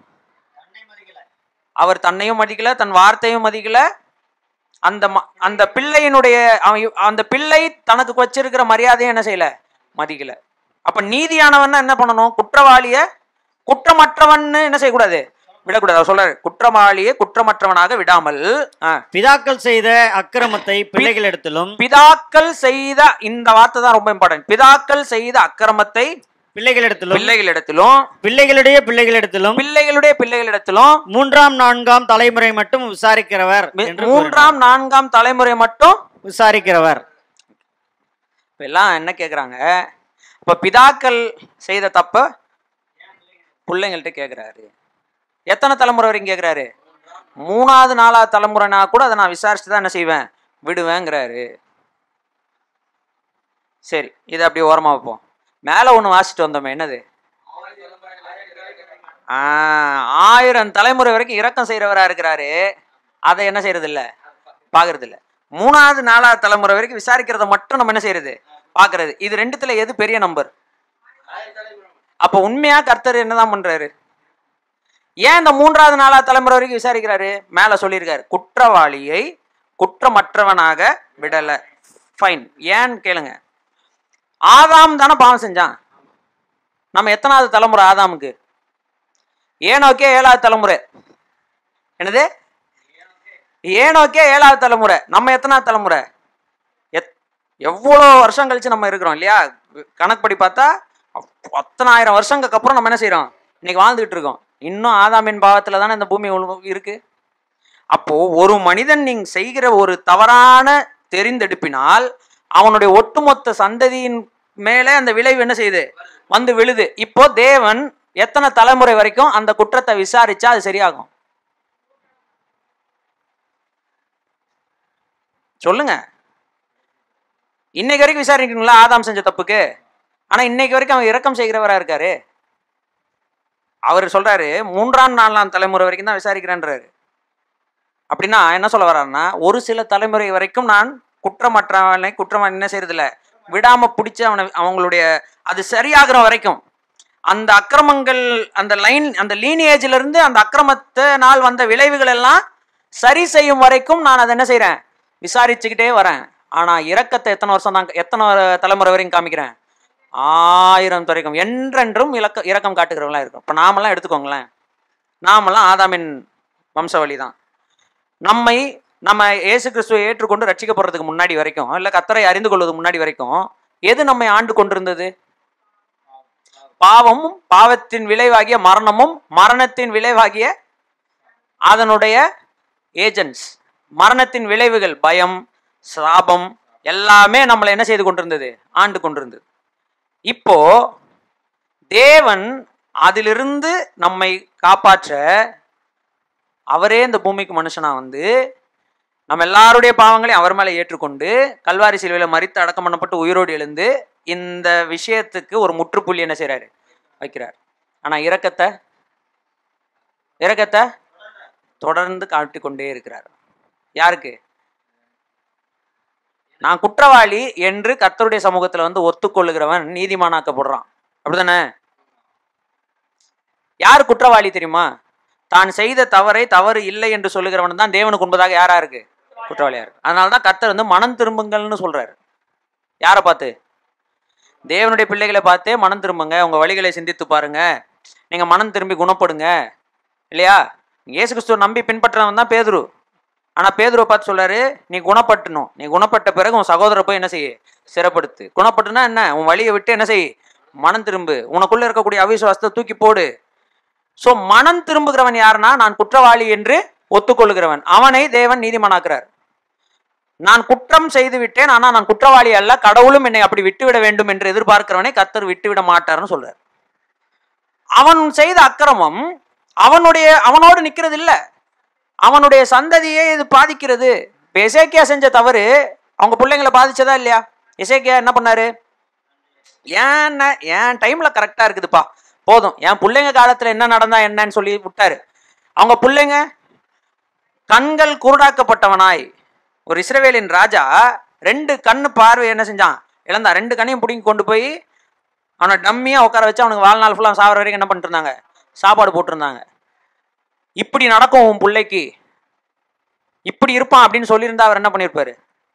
அவர் தன்னையும் மதிக்கல தன் வார்த்தையும் மதிக்கல அந்த ம- அந்த பிள்ளையினுடைய அவன் இவ்- அந்த பிள்ளை தனக்கு வச்சிருக்கிற மரியாதையும் என்ன செய்யல மதிக்கல அப்ப நீதியானவன் என்ன பண்ணணும் குற்றவாளிய குற்றமற்றவன்னு என்ன செய்யக்கூடாது விடக்கூடாது அவர் சொல்றாரு குற்றவாளியை குற்றமற்றவனாக விடாமல் ஆ, பிதாக்கள் செய்த அக்கிரமத்தை பிள்ளைகளிடத்திலும் பிதாக்கள் செய்த இந்த வார்த்தை தான் ரொம்ப இம்பார்ட்டன்ட் பிதாக்கள் செய்த அக்கிரமத்தை பிள்ளைகளிடத்திலும் பிள்ளைகளிடத்திலும் பிள்ளைகளுடைய பிள்ளைகளிடத்திலும் பிள்ளைகளுடைய பிள்ளைகளிடத்திலும் மூன்றாம் நான்காம் தலைமுறை மட்டும் விசாரிக்கிறவர் மி- என்று மூன்றாம் நான்காம் தலைமுறை மட்டும் கூறினார். விசாரிக்கிறவர் இப்ப எல்லாம் என்ன கேக்குறாங்க இப்ப பிதாக்கள் செய்த தப்ப பிள்ளைங்கள்ட்ட கேக்குறாரு எத்தனை தலைமுறை வரைக்கும் கேக்குறாரு மூணாவது நாலாவது தலைமுறைனா கூட அதை நான் விசாரிச்சு தான் என்ன செய்வேன் விடுவேங்கிறாரு சரி இதை அப்படியே ஓரமா வைப்போம் மேல ஒண்ணு வாசிட்டு வந்தோமே என்னது ஆ, ஆயிரம் தலைமுறை வரைக்கும் இரக்கம் செய்யறவரா இருக்கிறாரு அதை என்ன செய்யறது இல்ல பாக்குறது இல்ல மூணாவது நாலாவது தலைமுறை வரைக்கும் விசாரிக்கிறத மட்டும் நம்ம என்ன செய்யறது பாக்குறது இது ரெண்டுத்துல எது பெரிய நம்பர் அப்ப உண்மையா கர்த்தர் என்னதான் பண்றாரு ஏன் இந்த மூன்றாவது நாலாவது தலைமுறை வரைக்கும் விசாரிக்கிறாரு மேல சொல்லியிருக்காரு குற்றவாளியை குற்றமற்றவனாக விடல ஃபைன் ஏன்னு கேளுங்க ஆதாம் தானே பாவம் செஞ்சான் நம்ம எத்தனாவது தலைமுறை ஆதாமுக்கு ஏனோக்கே ஏழாவது தலைமுறை என்னது ஏனோக்கே ஏழாவது தலைமுறை நம்ம எத்தனாவது தலைமுறை எத் எவ்வளோ வருஷம் கழிச்சு நம்ம இருக்கிறோம் இல்லையா கணக்குப்படி பார்த்தா அப்~ அத்தனாயிரம் வருஷங்களுக்கு அப்புறம் நம்ம என்ன செய்றோம் இன்னைக்கு வாழ்ந்துகிட்டு இருக்கோம் இன்னும் ஆதாமின் பாவத்துல தானே இந்த பூமி உழு- இருக்கு அப்போ ஒரு மனிதன் நீங்க செய்கிற ஒரு தவறான தெரிந்தெடுப்பினால் அவனுடைய ஒட்டுமொத்த சந்ததியின் மேலே அந்த விளைவு என்ன செய்யுது வந்து விழுது இப்போ தேவன் எத்தனை தலைமுறை வரைக்கும் அந்த குற்றத்தை விசாரிச்சா அது சரியாகும் சொல்லுங்க இன்னைக்கு வரைக்கும் விசாரிக்கிறீங்களா ஆதாம் செஞ்ச தப்புக்கு ஆனா இன்னைக்கு வரைக்கும் அவன் இரக்கம் செய்கிறவரா இருக்காரு அவர் சொல்றாரு மூன்றாம் நாலாம் தலைமுறை வரைக்கும் தான் விசாரிக்கிறேன்றாரு அப்படின்னா என்ன சொல்ல வர்றாருன்னா ஒரு சில தலைமுறை வரைக்கும் நான் குற்றமற்றவனை குற்றம் என்ன செய்யறதில்ல விடாம பிடிச்சு அவனை அவங்களுடைய அது சரியாகிற வரைக்கும் அந்த அக்கிரமங்கள் அந்த லைன் அந்த லீனியேஜ்ல இருந்து அந்த அக்கிரமத்தினால் வந்த விளைவுகள் எல்லாம் சரி செய்யும் வரைக்கும் நான் அதை என்ன செய்றேன் விசாரிச்சுக்கிட்டே வரேன் ஆனா இரக்கத்தை எத்தனை வருஷம் தான் எத்தனை தலைமுறை வரைக்கும் காமிக்கிறேன் ஆயிரம் வரைக்கும் என்றென்றும் இலக்க இரக்கம் காட்டுகிறவங்களா இருக்கும் இப்போ நாமெல்லாம் எடுத்துக்கோங்களேன் நாமெல்லாம் ஆதாமின் வம்சவழி தான் நம்மை நம்ம இயேசு கிறிஸ்துவை ஏற்றுக்கொண்டு ரட்சிக்கப்படுறதுக்கு முன்னாடி வரைக்கும் இல்லை கத்தரை அறிந்து கொள்வதுக்கு முன்னாடி வரைக்கும் எது நம்மை ஆண்டு கொண்டிருந்தது பாவமும் பாவத்தின் விளைவாகிய மரணமும் மரணத்தின் விளைவாகிய அதனுடைய ஏஜென்ட்ஸ் மரணத்தின் விளைவுகள் பயம் சாபம் எல்லாமே நம்மளை என்ன செய்து கொண்டிருந்தது ஆண்டு கொண்டிருந்தது இப்போ தேவன் அதிலிருந்து நம்மை காப்பாற்ற அவரே இந்த பூமிக்கு மனுஷனா வந்து நம்ம எல்லாருடைய பாவங்களையும் அவர் மேலே ஏற்றுக்கொண்டு கல்வாரி சிலுவையில் மறித்து அடக்கம் பண்ணப்பட்டு உயிரோடு எழுந்து இந்த விஷயத்துக்கு ஒரு முற்றுப்புள்ளி என்ன செய்றாரு வைக்கிறார் ஆனா இரக்கத்தை இரக்கத்தை தொடர்ந்து காட்டிக்கொண்டே இருக்கிறார் யாருக்கு நான் குற்றவாளி என்று கர்த்தருடைய சமூகத்துல வந்து ஒத்துக்கொள்ளுகிறவன் நீதிமானாக்கப்படுறான் அப்படிதானே யார் குற்றவாளி தெரியுமா தான் செய்த தவறை தவறு இல்லை என்று சொல்லுகிறவன் தான் தேவனுக்கு உண்பதாக யாரா இருக்கு குற்றவாளியா இருக்கு அதனால தான் கர்த்தர் வந்து மனம் திரும்புங்கள்னு சொல்றாரு யாரை பார்த்து தேவனுடைய பிள்ளைகளை பார்த்தே மனம் திரும்புங்க உங்க வழிகளை சிந்தித்து பாருங்க நீங்க மனம் திரும்பி குணப்படுங்க இல்லையா இயேசு கிறிஸ்துவ நம்பி பின்பற்றவன் தான் பேதுரு ஆனா பேதுருவை பார்த்து சொல்றாரு நீ குணப்பட்டணும் நீ குணப்பட்ட பிறகு உன் சகோதரரை போய் என்ன செய்ய சிறப்படுத்து குணப்பட்டுனா என்ன உன் வழியை விட்டு என்ன செய் மனம் திரும்பு உனக்குள்ள இருக்கக்கூடிய அவிசுவாசத்தை தூக்கி போடு சோ மனம் திரும்புகிறவன் யாருன்னா நான் குற்றவாளி என்று ஒத்துக்கொள்ளுகிறவன் அவனை தேவன் நீதிமானாக்குறார் நான் குற்றம் செய்து விட்டேன் ஆனா நான் குற்றவாளி அல்ல கடவுளும் என்னை அப்படி விட்டுவிட வேண்டும் என்று எதிர்பார்க்கிறவனை கர்த்தர் விட்டுவிட மாட்டார்னு சொல்றார் அவன் செய்த அக்கிரமம் அவனுடைய அவனோடு நிக்கிறது இல்ல அவனுடைய சந்ததியை இது பாதிக்கிறது இப்ப எசேக்கியா செஞ்ச தவறு அவங்க பிள்ளைங்களை பாதிச்சதா இல்லையா எசேக்கியா என்ன பண்ணாரு ஏன் என் டைம்ல கரெக்டா இருக்குதுப்பா போதும் என் பிள்ளைங்க காலத்துல என்ன நடந்தா என்னன்னு சொல்லி விட்டாரு அவங்க பிள்ளைங்க கண்கள் குருடாக்கப்பட்டவனாய் ஒரு இஸ்ரவேலின் ராஜா ரெண்டு கண்ணு பார்வை என்ன செஞ்சான் இழந்தான் ரெண்டு கண்ணையும் பிடிங்கி கொண்டு போய் அவனை டம்மியா உட்கார வச்சு அவனுக்கு வாழ்நாள் ஃபுல்லாக சாவர வரைக்கும் என்ன பண்ணிட்டு இருந்தாங்க சாப்பாடு போட்டிருந்தாங்க இப்படி நடக்கும் உன் பிள்ளைக்கு இப்படி இருப்பான் அப்படின்னு சொல்லியிருந்தா அவர் என்ன பண்ணியிருப்பாரு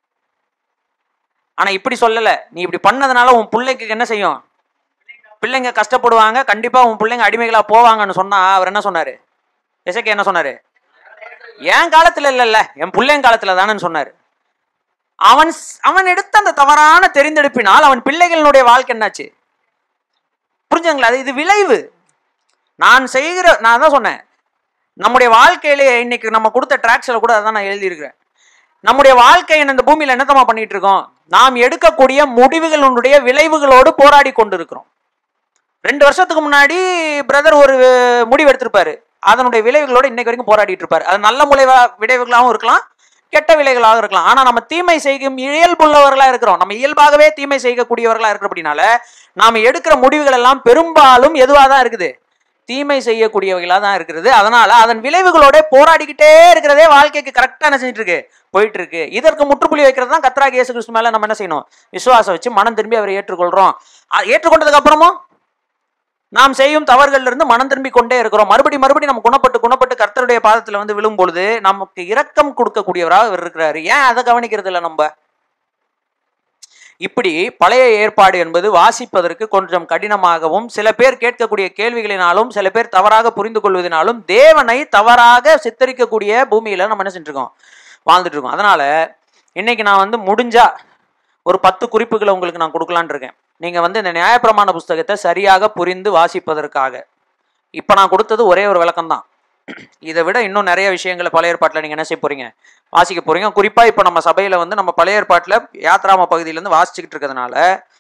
ஆனா இப்படி சொல்லல நீ இப்படி பண்ணதுனால உன் பிள்ளைக்கு என்ன செய்யும் பிள்ளைங்க கஷ்டப்படுவாங்க கண்டிப்பா உன் பிள்ளைங்க அடிமைகளா போவாங்கன்னு சொன்னா அவர் என்ன சொன்னாரு எசக்கே என்ன சொன்னாரு என் காலத்துல இல்ல என் பிள்ளைங்க காலத்துல தானேன்னு சொன்னாரு அவன் அவன் எடுத்த அந்த தவறான தெரிந்தெடுப்பினால் அவன் பிள்ளைகளினுடைய வாழ்க்கை என்னாச்சு புரிஞ்சுங்களா அது இது விளைவு நான் செய்கிற நான் தான் சொன்னேன் நம்முடைய வாழ்க்கையிலே இன்னைக்கு நம்ம கொடுத்த ட்ராக்ஸில் கூட அதான் நான் எழுதியிருக்கிறேன் நம்முடைய வாழ்க்கையை இந்த பூமியில என்னத்தமா பண்ணிட்டு இருக்கோம் நாம் எடுக்கக்கூடிய முடிவுகளுடைய விளைவுகளோடு போராடி கொண்டு இருக்கிறோம் ரெண்டு வருஷத்துக்கு முன்னாடி பிரதர் ஒரு முடிவு எடுத்திருப்பாரு அதனுடைய விளைவுகளோட இன்னைக்கு வரைக்கும் போராடிட்டு இருப்பாரு அது நல்ல முளைவா விளைவுகளாகவும் இருக்கலாம் கெட்ட விளைவுகளாக இருக்கலாம் ஆனா நம்ம தீமை செய்யும் இயல்புள்ளவர்களா இருக்கிறோம் நம்ம இயல்பாகவே தீமை செய்யக்கூடியவர்களா இருக்கிறபடினால நாம எடுக்கிற முடிவுகள் எல்லாம் பெரும்பாலும் எதுவாக தான் இருக்குது தீமை செய்யக்கூடியவைகளாக தான் இருக்கிறது அதனால அதன் விளைவுகளோட போராடிக்கிட்டே இருக்கிறதே வாழ்க்கைக்கு கரெக்டாக என்ன செஞ்சுட்டு இருக்கு போயிட்டு இருக்கு இதற்கு முற்றுப்புள்ளி வைக்கிறது தான் கத்ராக இயேசு கிறிஸ்து மேல நம்ம என்ன செய்யணும் விசுவாசம் வச்சு மனம் திரும்பி அவரை ஏற்றுக்கொள்றோம் அ- ஏற்றுக்கொண்டதுக்கு அப்புறமும் நாம் செய்யும் தவறுகள்ல இருந்து மனம் திரும்பி கொண்டே இருக்கிறோம் மறுபடி மறுபடி நம்ம குணப்பட்டு குணப்பட்டு கர்த்தருடைய பாதத்துல வந்து விழும் பொழுது நமக்கு இரக்கம் கொடுக்கக்கூடியவராக இவர் இருக்கிறாரு ஏன் அதை கவனிக்கிறது இல்லை நம்ம இப்படி பழைய ஏற்பாடு என்பது வாசிப்பதற்கு கொஞ்சம் கடினமாகவும் சில பேர் கேட்கக்கூடிய கேள்விகளினாலும் சில பேர் தவறாக புரிந்து கொள்வதனாலும் தேவனை தவறாக சித்தரிக்கக்கூடிய பூமியில நம்ம என்ன செஞ்சிருக்கோம் வாழ்ந்துட்டு இருக்கோம் அதனால இன்னைக்கு நான் வந்து முடிஞ்சா ஒரு பத்து குறிப்புகளை உங்களுக்கு நான் கொடுக்கலான்னு இருக்கேன் நீங்க வந்து இந்த நியாயப்பிரமாண புஸ்தகத்தை சரியாக புரிந்து வாசிப்பதற்காக இப்போ நான் கொடுத்தது ஒரே ஒரு விளக்கம் தான் இதை விட இன்னும் நிறைய விஷயங்களை பழைய ஏற்பாட்டில் நீங்கள் என்ன செய்ய போறீங்க வாசிக்க போறீங்க குறிப்பாக இப்போ நம்ம சபையில் வந்து நம்ம பழைய ஏற்பாட்டில் யாத்ராம பகுதியிலேருந்து வாசிச்சுக்கிட்டு இருக்கிறதுனால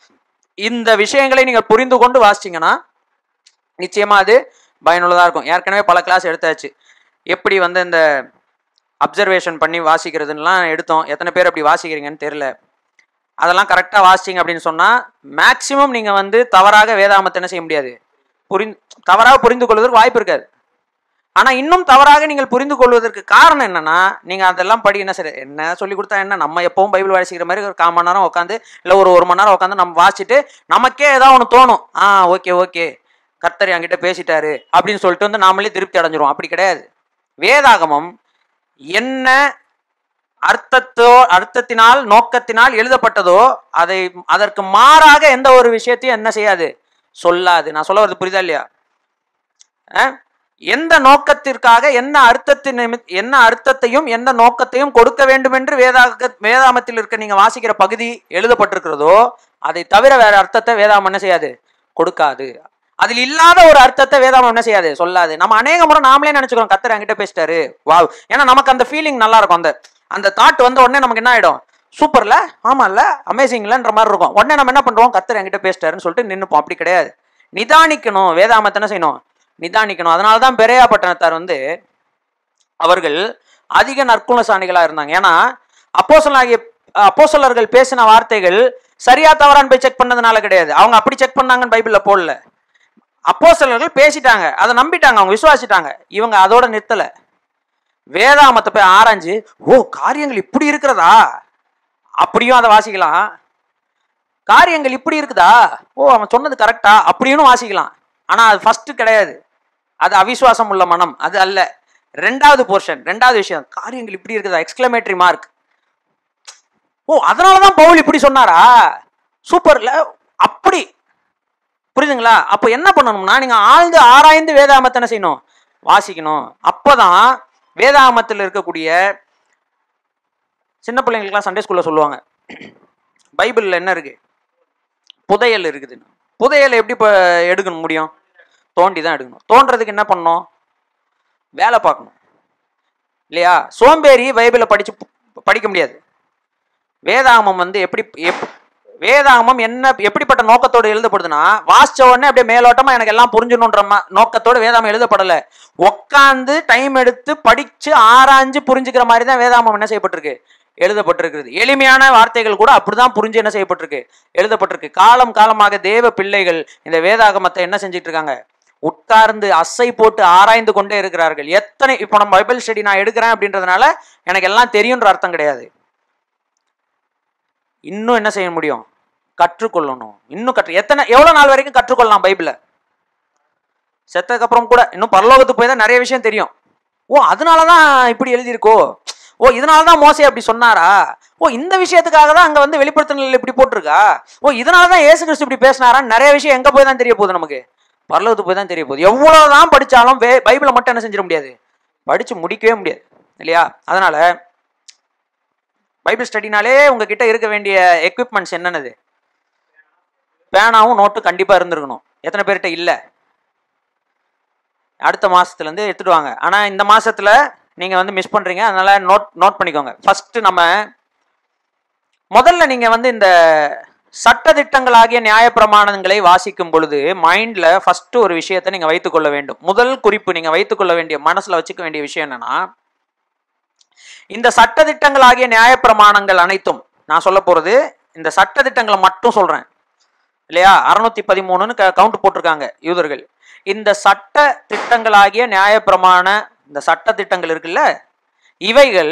இந்த விஷயங்களை நீங்கள் புரிந்து கொண்டு வாசிச்சிங்கன்னா நிச்சயமாக அது பயனுள்ளதாக இருக்கும் ஏற்கனவே பல கிளாஸ் எடுத்தாச்சு எப்படி வந்து இந்த அப்சர்வேஷன் பண்ணி வாசிக்கிறதுலாம் எடுத்தோம் எத்தனை பேர் அப்படி வாசிக்கிறீங்கன்னு தெரில அதெல்லாம் கரெக்டாக வாசிச்சிங்க அப்படின்னு சொன்னால் மேக்ஸிமம் நீங்கள் வந்து தவறாக வேதாமத்தை என்ன செய்ய முடியாது புரிந்து தவறாக புரிந்து கொள்வதற்கு வாய்ப்பு இருக்காது ஆனால் இன்னும் தவறாக நீங்கள் புரிந்து கொள்வதற்கு காரணம் என்னன்னா நீங்கள் அதெல்லாம் படி என்ன சரி என்ன சொல்லி கொடுத்தா என்ன நம்ம எப்பவும் பைபிள் வாசிக்கிற மாதிரி ஒரு கால் மணி நேரம் உட்காந்து இல்லை ஒரு ஒரு மணி நேரம் உட்காந்து நம்ம வாசிச்சுட்டு நமக்கே ஏதாவது ஒன்று தோணும் ஆ ஓகே ஓகே கர்த்தர் என்கிட்ட பேசிட்டாரு அப்படின்னு சொல்லிட்டு வந்து நாமளே திருப்தி அடைஞ்சிரும் அப்படி கிடையாது வேதாகமம் என்ன அர்த்தத்தோ அர்த்தத்தினால் நோக்கத்தினால் எழுதப்பட்டதோ அதை அதற்கு மாறாக எந்த ஒரு விஷயத்தையும் என்ன செய்யாது சொல்லாது நான் சொல்ல வரது புரியுதா இல்லையா அஹ்? எந்த நோக்கத்திற்காக என்ன அர்த்தத்தின் நிமித்- என்ன அர்த்தத்தையும் எந்த நோக்கத்தையும் கொடுக்க வேண்டும் என்று வேதாக வேதாமத்தில் இருக்க நீங்க வாசிக்கிற பகுதி எழுதப்பட்டிருக்கிறதோ அதை தவிர வேற அர்த்தத்தை வேதாமம் என்ன செய்யாது கொடுக்காது அதில் இல்லாத ஒரு அர்த்தத்தை வேதாமம் என்ன செய்யாது சொல்லாது நம்ம அநேக முறை நாமளே நினைச்சுக்கிறோம் கத்தர் என்கிட்ட பேசிட்டாரு வாவ் ஏன்னா நமக்கு அந்த ஃபீலிங் நல்லா இருக்கும் அந்த அந்த தாட் வந்த உடனே நமக்கு என்ன ஆயிடும் சூப்பர்ல ஆமால்ல அமேசிங்லன்ற மாதிரி இருக்கும் உடனே நம்ம என்ன பண்றோம் கத்தர் என்கிட்ட பேசிட்டாருன்னு சொல்லிட்டு நின்னுப்போம் அப்படி கிடையாது நிதானிக்கணும் வேதாமத்தை என்ன செய்யணும் நிதானிக்கணும் அதனால தான் பெரையா பட்டணத்தார் வந்து அவர்கள் அதிக நற்குணசாலிகளா இருந்தாங்க ஏன்னா அப்போசலாகிய அப்போசலர்கள் பேசின வார்த்தைகள் சரியா தவறான்னு போய் செக் பண்ணதுனால கிடையாது அவங்க அப்படி செக் பண்ணாங்கன்னு பைபிள்ல போடல அப்போஸ்தலர்கள் பேசிட்டாங்க அதை நம்பிட்டாங்க அவங்க விசுவாசிட்டாங்க இவங்க அதோட நிறுத்தல வேதாமத்தை போய் ஆராய்ஞ்சு ஓ காரியங்கள் இப்படி இருக்கிறதா அப்படியும் அதை வாசிக்கலாம் காரியங்கள் இப்படி இருக்குதா ஓ அவன் சொன்னது கரெக்டா அப்படின்னு வாசிக்கலாம் ஆனா அது ஃபர்ஸ்ட் கிடையாது அது அவிசுவாசம் உள்ள மனம் அது அல்ல ரெண்டாவது போர்ஷன் ரெண்டாவது விஷயம் காரியங்கள் இப்படி இருக்குதா எக்ஸ்கிளமேட்டரி மார்க் ஓ அதனாலதான் பவுல் இப்படி சொன்னாரா சூப்பர்ல அப்படி புரியுதுங்களா அப்போ என்ன பண்ணணும்னா நீங்க ஆழ்ந்து ஆராய்ந்து வேதாமத்தை என்ன செய்யணும் வாசிக்கணும் அப்பதான் வேதாகமத்தில் இருக்கக்கூடிய சின்ன பிள்ளைங்களுக்குலாம் சண்டே ஸ்கூல்ல சொல்லுவாங்க பைபிள்ல என்ன இருக்கு புதையல் இருக்குது புதையல் எப்படி இப்போ எடுக்கணும் முடியும் தோண்டி தான் எடுக்கணும் தோன்றதுக்கு என்ன பண்ணணும் வேலை பார்க்கணும் இல்லையா சோம்பேறி பைபிளை படிச்சு படிக்க முடியாது வேதாகமம் வந்து எப்படி எப் வேதாகமம் என்ன எப்படிப்பட்ட நோக்கத்தோடு எழுதப்படுதுன்னா வாசிச்ச உடனே அப்படியே மேலோட்டமா எனக்கு எல்லாம் புரிஞ்சணுன்ற ம- நோக்கத்தோட வேதாகமம் எழுதப்படல உட்காந்து டைம் எடுத்து படிச்சு ஆராய்ஞ்சு புரிஞ்சுக்கிற மாதிரி தான் வேதாகமம் என்ன செய்யப்பட்டிருக்கு எழுதப்பட்டிருக்கிறது எளிமையான வார்த்தைகள் கூட அப்படிதான் புரிஞ்சு என்ன செய்யப்பட்டிருக்கு எழுதப்பட்டிருக்கு காலம் காலமாக தேவ பிள்ளைகள் இந்த வேதாகமத்தை என்ன செஞ்சுட்டு இருக்காங்க உட்கார்ந்து அசை போட்டு ஆராய்ந்து கொண்டே இருக்கிறார்கள் எத்தனை இப்போ நம்ம பைபிள் ஸ்டடி நான் எடுக்கிறேன் அப்படின்றதுனால எனக்கு எல்லாம் தெரியுன்ற அர்த்தம் கிடையாது இன்னும் என்ன செய்ய முடியும் கற்றுக்கொள்ளணும் இன்னும் கற்று எத்தனை எவ்வளவு நாள் வரைக்கும் கற்றுக்கொள்ளலாம் பைபிளை செத்ததுக்கு அப்புறம் கூட இன்னும் பரலோகத்துக்கு போய் தான் நிறைய விஷயம் தெரியும் ஓ அதனால தான் இப்படி எழுதியிருக்கோ ஓ இதனால தான் மோசே அப்படி சொன்னாரா ஓ இந்த விஷயத்துக்காக தான் அங்கே வந்து வெளிப்படுத்தினல் இப்படி போட்டிருக்கா ஓ இதனால தான் ஏசு கிறிஸ்து இப்படி பேசினாரான்னு நிறைய விஷயம் எங்கே போய் தான் தெரிய போகுது நமக்கு பரலோகத்துக்கு போய் தான் தெரிய போகுது எவ்வளோதான் படித்தாலும் வே பைபிளை மட்டும் என்ன செஞ்சிட முடியாது படித்து முடிக்கவே முடியாது இல்லையா அதனால பைபிள் ஸ்டடினாலே உங்ககிட்ட இருக்க வேண்டிய எக்யூப்மெண்ட்ஸ் என்னென்னது பேனாவும் நோட்டும் கண்டிப்பாக இருந்திருக்கணும் எத்தனை பேர்கிட்ட இல்லை அடுத்த மாசத்துலேருந்து எடுத்துட்டு வாங்க ஆனால் இந்த மாசத்துல நீங்கள் வந்து மிஸ் பண்ணுறீங்க அதனால நோட் நோட் பண்ணிக்கோங்க ஃபஸ்ட்டு நம்ம முதல்ல நீங்கள் வந்து இந்த சட்டதிட்டங்களாகிய நியாயப்பிரமாணங்களை வாசிக்கும் பொழுது மைண்டில் ஃபஸ்ட்டு ஒரு விஷயத்தை நீங்கள் வைத்துக்கொள்ள வேண்டும் முதல் குறிப்பு நீங்கள் வைத்துக்கொள்ள வேண்டிய மனசில் வச்சுக்க வேண்டிய விஷயம் என்னன்னா இந்த சட்டதிட்டங்களாகிய நியாயப்பிரமாணங்கள் அனைத்தும் நான் சொல்ல போகிறது இந்த சட்டதிட்டங்களை மட்டும் சொல்கிறேன் இல்லையா அறுநூத்தி பதிமூணுன்னு கவுண்ட் போட்டிருக்காங்க யூதர்கள் இந்த சட்ட திட்டங்களாகிய நியாயப்பிரமாண இந்த சட்ட திட்டங்கள் இருக்குல்ல இவைகள்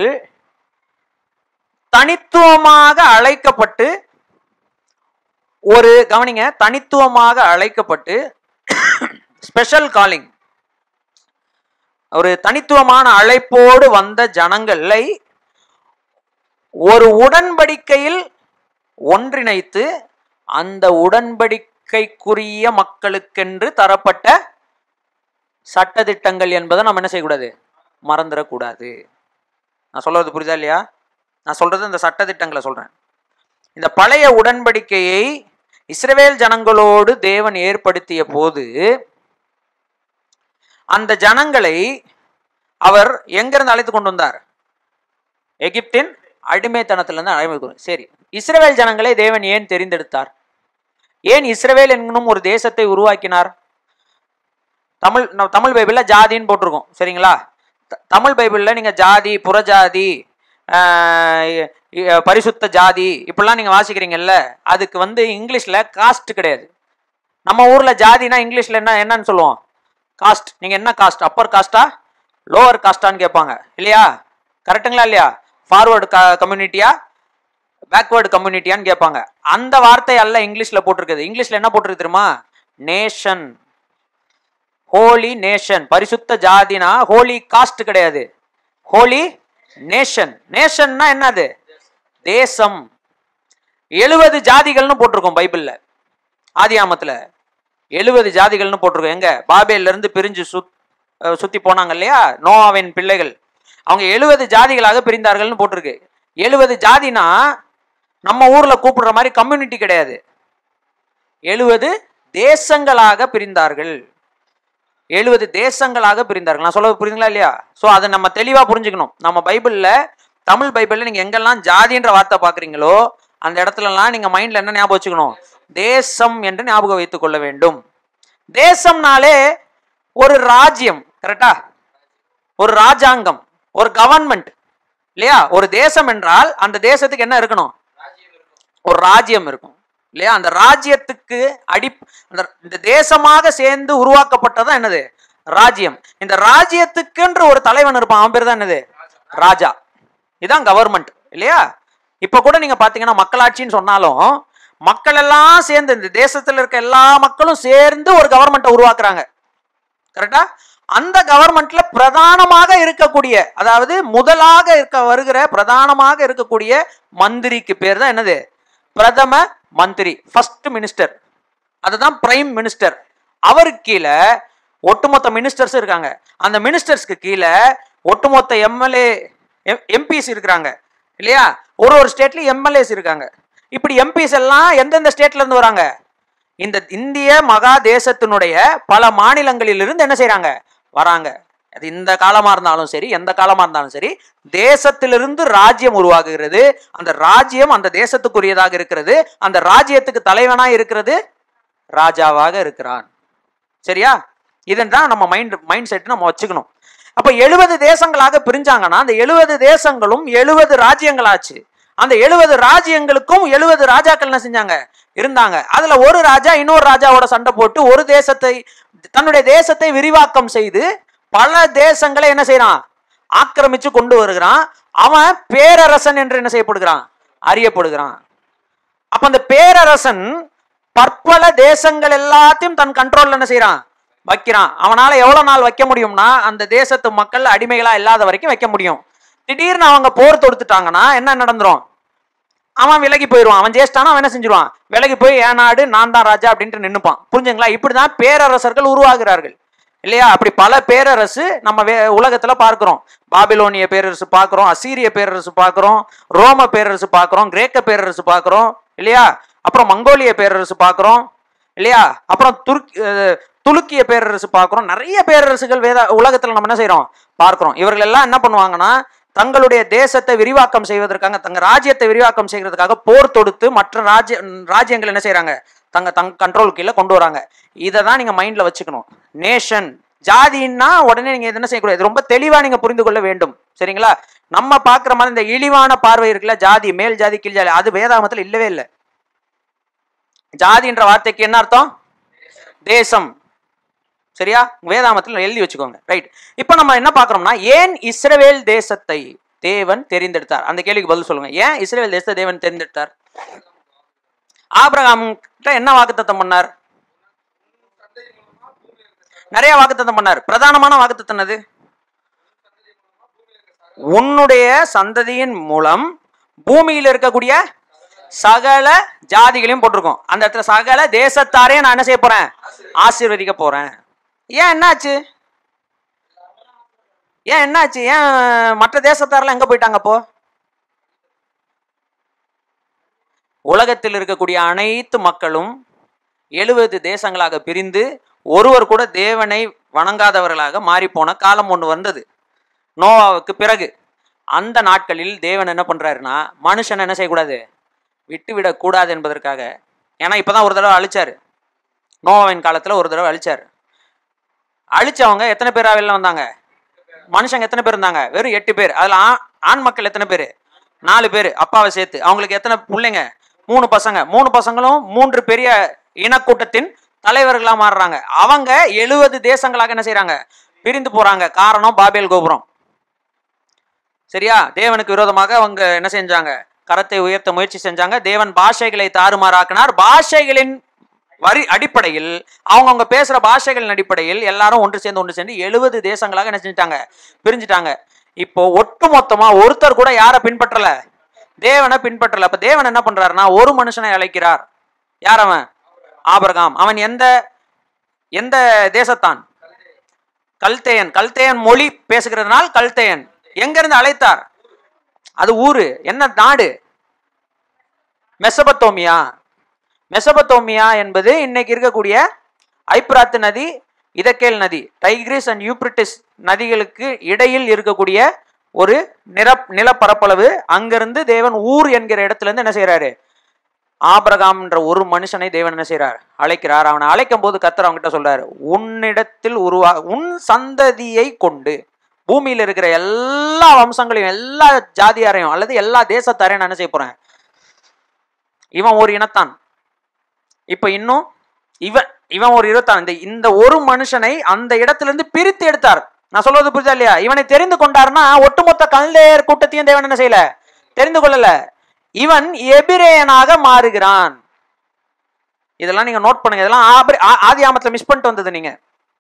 தனித்துவமாக அழைக்கப்பட்டு ஒரு கவனிங்க தனித்துவமாக அழைக்கப்பட்டு ஸ்பெஷல் காலிங் ஒரு தனித்துவமான அழைப்போடு வந்த ஜனங்களை ஒரு உடன்படிக்கையில் ஒன்றிணைத்து அந்த உடன்படிக்கைக்குரிய மக்களுக்கென்று தரப்பட்ட சட்டதிட்டங்கள் என்பதை நம்ம என்ன செய்யக்கூடாது மறந்துடக்கூடாது நான் சொல்றது புரியுதா இல்லையா நான் சொல்றது இந்த சட்டதிட்டங்களை சொல்றேன் இந்த பழைய உடன்படிக்கையை இஸ்ரவேல் ஜனங்களோடு தேவன் ஏற்படுத்திய போது அந்த ஜனங்களை அவர் எங்கிருந்து அழைத்து கொண்டு வந்தார் எகிப்தின் அடிமைத்தனத்திலிருந்து அழைமை கொண்டு சரி இஸ்ரவேல் ஜனங்களை தேவன் ஏன் தெரிந்தெடுத்தார் ஏன் இஸ்ரவேல் என்னும் ஒரு தேசத்தை உருவாக்கினார் தமிழ் நம்ம தமிழ் பைபிளில் ஜாதின்னு போட்டிருக்கோம் சரிங்களா த- தமிழ் பைபிளில் நீங்கள் ஜாதி புறஜாதி ஆஹ் இ- இ- பரிசுத்த ஜாதி இப்படிலாம் நீங்கள் வாசிக்கிறீங்கல்ல அதுக்கு வந்து இங்கிலீஷில் காஸ்ட் கிடையாது நம்ம ஊரில் ஜாதினா இங்கிலீஷில் என்ன என்னன்னு சொல்லுவோம் காஸ்ட் நீங்கள் என்ன காஸ்ட் அப்பர் காஸ்டா லோவர் காஸ்டான்னு கேட்பாங்க இல்லையா கரெக்டுங்களா இல்லையா ஃபார்வர்டு க கம்யூனிட்டியா பேக்வேர்டு கம்யூனிட்டியான்னு கேட்பாங்க அந்த வார்த்தை அல்ல இங்கிலீஷில் போட்டிருக்குது இங்கிலீஷில் என்ன போட்டிருக்கு தெரியுமா நேஷன் ஹோலி நேஷன் பரிசுத்த ஜாதினா ஹோலி காஸ்ட் கிடையாது ஹோலி நேஷன் நேஷன்னா என்னது தேசம் எழுபது ஜாதிகள்னு போட்டிருக்கோம் பைபிள்ல ஆதியாமத்துல எழுபது ஜாதிகள்னு போட்டிருக்கோம் எங்க பாபேல்ல இருந்து பிரிஞ்சு சுத் அஹ் சுத்தி போனாங்க இல்லையா நோவாவின் பிள்ளைகள் அவங்க எழுபது ஜாதிகளாக பிரிந்தார்கள்னு போட்டிருக்கு எழுபது ஜாதினா நம்ம ஊர்ல கூப்பிடுற மாதிரி கம்யூனிட்டி கிடையாது எழுபது தேசங்களாக பிரிந்தார்கள் எழுபது தேசங்களாக பிரிந்தார்கள் நான் சொல்ல புரியுதுங்களா இல்லையா ஸோ அதை நம்ம தெளிவாக புரிஞ்சுக்கணும் நம்ம பைபிளில் தமிழ் பைபிளில் நீங்கள் எங்கெல்லாம் ஜாதின்ற வார்த்தை பார்க்குறீங்களோ அந்த இடத்துலலாம் நீங்கள் மைண்டில் என்ன ஞாபகம் வச்சுக்கணும் தேசம் என்று ஞாபகம் வைத்துக் கொள்ள வேண்டும் தேசம்னாலே ஒரு ராஜ்யம் கரெக்டா ஒரு ராஜாங்கம் ஒரு கவர்மெண்ட் இல்லையா ஒரு தேசம் என்றால் அந்த தேசத்துக்கு என்ன இருக்கணும் ஒரு ராஜ்யம் இருக்கும் இல்லையா அந்த ராஜ்யத்துக்கு அடி அந்த இந்த தேசமாக சேர்ந்து உருவாக்கப்பட்டதான் என்னது ராஜ்யம் இந்த ராஜ்யத்துக்குன்ற ஒரு தலைவன் இருப்பான் அவன் பேர் தான் என்னது ராஜா இதான் கவர்மெண்ட் இல்லையா இப்ப கூட நீங்க பாத்தீங்கன்னா மக்களாட்சின்னு சொன்னாலும் மக்கள் எல்லாம் சேர்ந்து இந்த தேசத்துல இருக்க எல்லா மக்களும் சேர்ந்து ஒரு கவர்மெண்ட்டை உருவாக்குறாங்க கரெக்டா அந்த கவர்மெண்ட்ல பிரதானமாக இருக்கக்கூடிய அதாவது முதலாக இருக்க வருகிற பிரதானமாக இருக்கக்கூடிய மந்திரிக்கு பேர் தான் என்னது பிரதம மந்திரி ஃபர்ஸ்ட் மினிஸ்டர் அதுதான் பிரைம் மினிஸ்டர் அவருக்கு கீழே ஒட்டுமொத்த மினிஸ்டர்ஸ் இருக்காங்க அந்த மினிஸ்டர்ஸ்க்கு கீழே ஒட்டுமொத்த எம்எல்ஏ எம்பிஸ் இருக்கிறாங்க இல்லையா ஒரு ஒரு ஸ்டேட்லயும் எம்எல்ஏஸ் இருக்காங்க இப்படி எம்பிஸ் எல்லாம் எந்தெந்த ஸ்டேட்ல இருந்து வராங்க இந்த இந்திய மகா தேசத்தினுடைய பல மாநிலங்களிலிருந்து என்ன செய்றாங்க வராங்க அது இந்த காலமா இருந்தாலும் சரி எந்த காலமா இருந்தாலும் சரி தேசத்திலிருந்து ராஜ்யம் உருவாகுகிறது அந்த ராஜ்யம் அந்த தேசத்துக்குரியதாக இருக்கிறது அந்த ராஜ்யத்துக்கு தலைவனா இருக்கிறது ராஜாவாக இருக்கிறான் சரியா இதன் தான் நம்ம மைண்ட் மைண்ட் செட் நம்ம வச்சுக்கணும் அப்ப எழுபது தேசங்களாக பிரிஞ்சாங்கன்னா அந்த எழுபது தேசங்களும் எழுபது ராஜ்யங்களாச்சு அந்த எழுபது ராஜ்யங்களுக்கும் எழுபது ராஜாக்கள் என்ன செஞ்சாங்க இருந்தாங்க அதுல ஒரு ராஜா இன்னொரு ராஜாவோட சண்டை போட்டு ஒரு தேசத்தை தன்னுடைய தேசத்தை விரிவாக்கம் செய்து பல தேசங்களை என்ன செய்யறான் ஆக்கிரமிச்சு கொண்டு வருகிறான் அவன் பேரரசன் என்று என்ன செய்யப்படுகிறான் அறியப்படுகிறான் அப்ப அந்த பேரரசன் பற்பல தேசங்கள் எல்லாத்தையும் தன் கண்ட்ரோல்ல என்ன செய்யறான் வைக்கிறான் அவனால எவ்வளவு நாள் வைக்க முடியும்னா அந்த தேசத்து மக்கள் அடிமைகளா இல்லாத வரைக்கும் வைக்க முடியும் திடீர்னு அவங்க போர் தொடுத்துட்டாங்கன்னா என்ன நடந்துரும் அவன் விலகி போயிடுவான் அவன் ஜேஷ்டானா அவன் என்ன செஞ்சிருவான் விலகி போய் என் நாடு நான் தான் ராஜா அப்படின்ட்டு நின்னுப்பான் புரிஞ்சுங்களா இப்படிதான் பேரரசர்கள் உருவாகிறார்கள் இல்லையா அப்படி பல பேரரசு நம்ம வே உலகத்துல பார்க்கிறோம் பாபிலோனிய பேரரசு பார்க்கிறோம் அசீரிய பேரரசு பார்க்கிறோம் ரோம பேரரசு பார்க்கிறோம் கிரேக்க பேரரசு பார்க்கிறோம் இல்லையா அப்புறம் மங்கோலிய பேரரசு பார்க்கிறோம் இல்லையா அப்புறம் துருக்கி அஹ், துலுக்கிய பேரரசு பார்க்கிறோம் நிறைய பேரரசுகள் வேத உலகத்துல நம்ம என்ன செய்றோம் பார்க்கிறோம் இவர்கள் எல்லாம் என்ன பண்ணுவாங்கன்னா தங்களுடைய தேசத்தை விரிவாக்கம் செய்வதற்காக தங்க ராஜ்யத்தை விரிவாக்கம் செய்வதற்காக போர் தொடுத்து மற்ற ராஜ்ய ராஜ்யங்கள் என்ன செய்றாங்க தங்க தங்க கண்ட்ரோல் கீழே கொண்டு வராங்க இதை தான் நீங்க மைண்ட்ல வச்சுக்கணும் நேஷன் ஜாதின்னா உடனே நீங்க இது என்ன செய்யக்கூடாது இது ரொம்ப தெளிவா நீங்க புரிந்து கொள்ள வேண்டும் சரிங்களா நம்ம பார்க்குற மாதிரி இந்த இழிவான பார்வை இருக்குல்ல ஜாதி மேல் ஜாதி கீழ் ஜாதி அது வேதாகமத்துல இல்லவே இல்லை ஜாதின்ற வார்த்தைக்கு என்ன அர்த்தம் தேசம் சரியா வேதாமத்தில் எழுதி வச்சுக்கோங்க ரைட் இப்போ நம்ம என்ன பார்க்குறோம்னா ஏன் இஸ்ரவேல் தேசத்தை தேவன் தெரிந்தெடுத்தார் அந்த கேள்விக்கு பதில் சொல்லுங்க ஏன் இஸ்ரவேல் தேசத்தை தேவன் தெரிந்தெடுத்தார் ஆபிரகாம் கிட்ட என்ன வாக்குத்தத்தம் பண்ணார் நிறைய வாக்குத்தத்தம் பண்ணார் பிரதானமான வாக்குத்தத்தம் என்னது உன்னுடைய சந்ததியின் மூலம் பூமியில் இருக்கக்கூடிய சகல ஜாதிகளையும் போட்டிருக்கோம் அந்த இடத்துல சகல தேசத்தாரையும் நான் என்ன செய்ய போறேன் ஆசீர்வதிக்க போறேன் ஏன் என்னாச்சு ஏன் என்னாச்சு ஏன் மற்ற தேசத்தாரெல்லாம் எங்க போயிட்டாங்க அப்போ உலகத்தில் இருக்கக்கூடிய அனைத்து மக்களும் எழுபது தேசங்களாக பிரிந்து ஒருவர் கூட தேவனை வணங்காதவர்களாக மாறிப்போன காலம் ஒன்று வந்தது நோவாவுக்கு பிறகு அந்த நாட்களில் தேவன் என்ன பண்றாருன்னா மனுஷன் என்ன செய்யக்கூடாது விட்டு விடக்கூடாது என்பதற்காக ஏன்னா இப்பதான் ஒரு தடவை அழிச்சாரு நோவாவின் காலத்துல ஒரு தடவை அழிச்சாரு அழிச்சவங்க எத்தனை பேரா வெளில வந்தாங்க மனுஷங்க எத்தனை பேர் இருந்தாங்க வெறும் எட்டு பேர் அதுல ஆ- ஆண் மக்கள் எத்தனை பேர் நாலு பேர் அப்பாவை சேர்த்து அவங்களுக்கு எத்தனை பிள்ளைங்க மூணு பசங்க மூணு பசங்களும் மூன்று பெரிய இனக்கூட்டத்தின் தலைவர்களா மாறுறாங்க அவங்க எழுபது தேசங்களாக என்ன செய்றாங்க பிரிந்து போறாங்க காரணம் பாபேல் கோபுரம் சரியா தேவனுக்கு விரோதமாக அவங்க என்ன செஞ்சாங்க கரத்தை உயர்த்த முயற்சி செஞ்சாங்க தேவன் பாஷைகளை தாறுமாறாக்கினார் பாஷைகளின் வரி அடிப்படையில் அவங்கவுங்க பேசுற பாஷைகளின் அடிப்படையில் எல்லாரும் ஒன்று சேர்ந்து ஒன்று சேர்ந்து எழுபது தேசங்களாக என்ன செஞ்சுட்டாங்க பிரிஞ்சுட்டாங்க இப்போ ஒட்டு மொத்தமா ஒருத்தர் கூட யாரை பின்பற்றல தேவனை பின்பற்றல அப்ப தேவன் என்ன பண்றாருன்னா ஒரு மனுஷனை அழைக்கிறார் யார் அவன் ஆபிரகாம் அவன் எந்த எந்த தேசத்தான் கல்தேயன் கல்தேயன் மொழி பேசுகிறதுனால் கல்தேயன் எங்கிருந்து அழைத்தார் அது ஊரு என்ன நாடு மெசபத்தோமியா மெசபத்தோமியா என்பது இன்னைக்கு இருக்கக்கூடிய ஐப்ராத்து நதி இதக்கேல் நதி டைக்ரிஸ் அண்ட் யூப்ரிட்டிஸ் நதிகளுக்கு இடையில் இருக்கக்கூடிய ஒரு நிற நிலப்பரப்பளவு அங்கிருந்து தேவன் ஊர் என்கிற இடத்துல இருந்து என்ன செய்றாரு ஆபிரகாம் என்ற ஒரு மனுஷனை தேவன் என்ன செய்றார் அழைக்கிறார் அவனை அழைக்கும் போது கத்தர் அவன்கிட்ட சொல்றாரு உன்னிடத்தில் உருவா உன் சந்ததியை கொண்டு பூமியில இருக்கிற எல்லா வம்சங்களையும் எல்லா ஜாதியாரையும் அல்லது எல்லா தேசத்தாரையும் நான் என்ன செய்ய போறேன் இவன் ஒரு இனத்தான் இப்போ இன்னும் இவன் இவன் ஒரு இருபத்தாறு இந்த இந்த ஒரு மனுஷனை அந்த இடத்துல இருந்து பிரித்து எடுத்தார் நான் சொல்றது புரியுதா இல்லையா இவனை தெரிந்து கொண்டாருன்னா ஒட்டுமொத்த கல்தேயர் கூட்டத்தையும் தேவன் என்ன செய்யல தெரிந்து கொள்ளல இவன் எபிரேயனாக மாறுகிறான் இதெல்லாம் நீங்க நோட் பண்ணுங்க இதெல்லாம் ஆபி- ஆ- ஆதி ஆமத்துல மிஸ் பண்ணிட்டு வந்தது நீங்க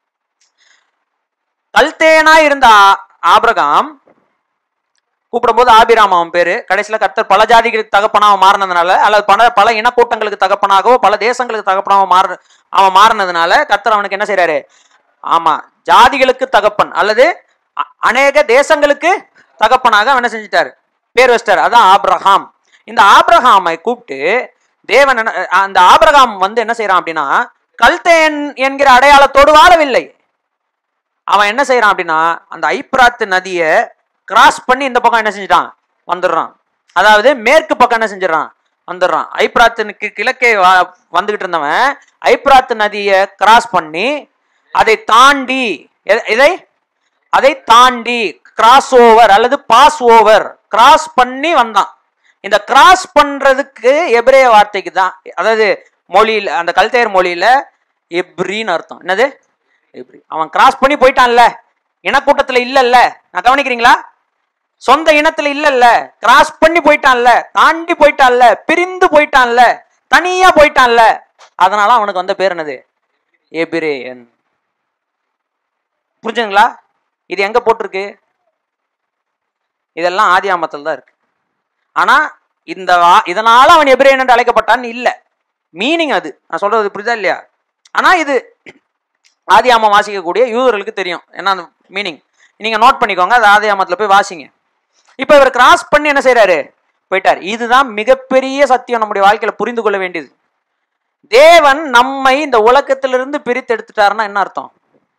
கல்தேனா இருந்த ஆ- ஆபிரகாம் கூப்பிடும்போது ஆபிராம் அவன் பேரு கடைசியில கர்த்தர் பல ஜாதிகளுக்கு தகப்பனாக மாறினதுனால அல்லது பல பல இனக்கூட்டங்களுக்கு தகப்பனாகவோ பல தேசங்களுக்கு தகப்பனாக மாற அவன் மாறினதுனால கர்த்தர் அவனுக்கு என்ன செய்றாரு ஆமா ஜாதிகளுக்கு தகப்பன் அல்லது அ- அநேக தேசங்களுக்கு தகப்பனாக அவன் என்ன செஞ்சிட்டாரு பேர் வச்சிட்டாரு அதான் ஆபிரகாம் இந்த ஆபிரகாமை கூப்பிட்டு தேவன் என்ன அந்த ஆபிரகாம் வந்து என்ன செய்யறான் அப்படின்னா கல்தேன் என்கிற அடையாளத்தோடு வாழவில்லை அவன் என்ன செய்யறான் அப்படின்னா அந்த ஐப்ராத்து நதியை கிராஸ் பண்ணி இந்த பக்கம் என்ன செஞ்சிட்டான் வந்துடுறான் அதாவது மேற்கு பக்கம் என்ன செஞ்சிடறான் வந்துடுறான் ஐப்ராத்துனுக்கு கிழக்கே வா- வந்துகிட்டு இருந்தவன் ஐப்ராத்து நதியை கிராஸ் பண்ணி அதை தாண்டி எ- எதை அதை தாண்டி கிராஸ் ஓவர் அல்லது பாஸ் ஓவர் கிராஸ் பண்ணி வந்தான் இந்த கிராஸ் பண்றதுக்கு எபிரேய வார்த்தைக்கு தான் அதாவது மொழியில் அந்த கல்தேர் மொழியில எப்ரின்னு அர்த்தம் என்னது எப்ரி அவன் கிராஸ் பண்ணி போயிட்டான்ல இனக்கூட்டத்துல இல்லல்ல நான் கவனிக்கிறீங்களா சொந்த இனத்துல இல்லல்ல கிராஸ் பண்ணி போயிட்டான்ல தாண்டி போயிட்டான்ல பிரிந்து போயிட்டான்ல தனியா போயிட்டான்ல அதனால அவனுக்கு வந்த பேர் என்னது எபிரேயன் புரிஞ்சுங்களா இது எங்க போட்டிருக்கு இதெல்லாம் ஆதி ஆமத்தில் தான் இருக்கு ஆனா இந்த வா- இதனால அவன் எபிரேயன் என்று அழைக்கப்பட்டான்னு இல்ல மீனிங் அது நான் சொல்றது புரியுதா இல்லையா ஆனா இது ஆதி ஆமம் வாசிக்கக்கூடிய யூதர்களுக்கு தெரியும் ஏன்னா அந்த மீனிங் நீங்க நோட் பண்ணிக்கோங்க அது ஆதி ஆமத்துல போய் வாசிங்க இப்போ இவர் கிராஸ் பண்ணி என்ன செய்றாரு போயிட்டார் இதுதான் மிகப்பெரிய சத்தியம் நம்முடைய வாழ்க்கையில புரிந்து கொள்ள வேண்டியது தேவன் நம்மை இந்த உலகத்திலிருந்து பிரித்து எடுத்துட்டாருன்னா என்ன அர்த்தம்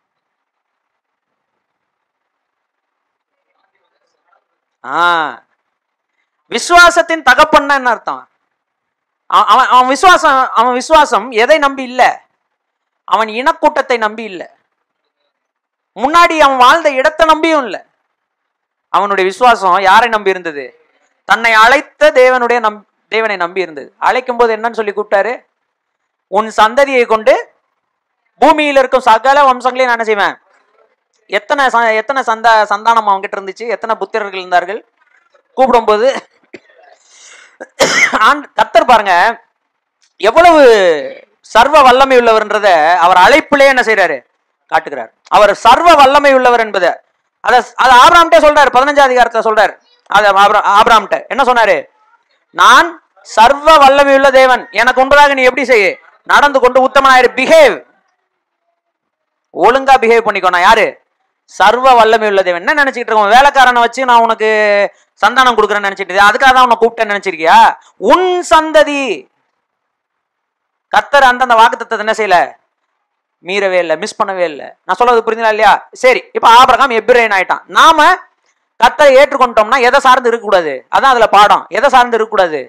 ஆ விசுவாசத்தின் தகப்பன்னா என்ன அர்த்தம் அவ- அவன் அவன் விசுவாசம் அவன் விசுவாசம் எதை நம்பி இல்ல அவன் இனக்கூட்டத்தை நம்பி இல்ல முன்னாடி அவன் வாழ்ந்த இடத்தை நம்பியும் இல்ல அவனுடைய விசுவாசம் யாரை நம்பி இருந்தது தன்னை அழைத்த தேவனுடைய நம் தேவனை நம்பி இருந்தது அழைக்கும் போது என்னன்னு சொல்லி கூப்பிட்டாரு உன் சந்ததியை கொண்டு பூமியில் இருக்கும் சகல வம்சங்களையும் நான் என்ன செய்வேன் எத்தனை ச- எத்தனை சந்த சந்தானம் அவங்ககிட்ட இருந்துச்சு எத்தனை புத்திரர்கள் இருந்தார்கள் கூப்பிடும்போது ஆண் கத்தர் பாருங்க எவ்வளவு சர்வ வல்லமை உள்ளவர்ன்றத அவர் அழைப்பிலே என்ன செய்றாரு காட்டுகிறார் அவர் சர்வ வல்லமை உள்ளவர் என்பதை அத அது ஆபிராம்கிட்ட சொல்றாரு பதினஞ்சாம் அதிகாரத்துல சொல்றாரு அது ஆபிரா- ஆபிராம்கிட்ட என்ன சொன்னாரு நான் சர்வ வல்லமை உள்ள தேவன் எனக்கு முன்பதாக நீ எப்படி செய்ய நடந்து கொண்டு உத்தமனாயிரு பிஹேவ் ஒழுங்கா பிஹேவ் பண்ணிக்கோ நான் யாரு சர்வ வல்லமை உள்ள தேவன் என்ன நினைச்சிட்டு இருக்கோம் வேலைக்காரனை வச்சு நான் உனக்கு சந்தானம் கொடுக்குறேன்னு நினைச்சிட்டு இருக்கியா? அதுக்காக தான் உன்னை கூப்பிட்டேன்னு நினைச்சிருக்கியா உன் சந்ததி கத்தர் அந்த அந்த வாக்குத்தத்தத்தை என்ன செய்யல மீறவே இல்லை மிஸ் பண்ணவே இல்லை நான் சொல்றது புரிஞ்சுதா இல்லையா சரி இப்ப ஆபிரகாம் எபிரேன் ஆயிட்டான் நாம கத்தரை ஏற்றுக்கொண்டோம்னா எதை சார்ந்து இருக்கக்கூடாது அதான் அதுல பாடம் எதை சார்ந்து இருக்கக்கூடாது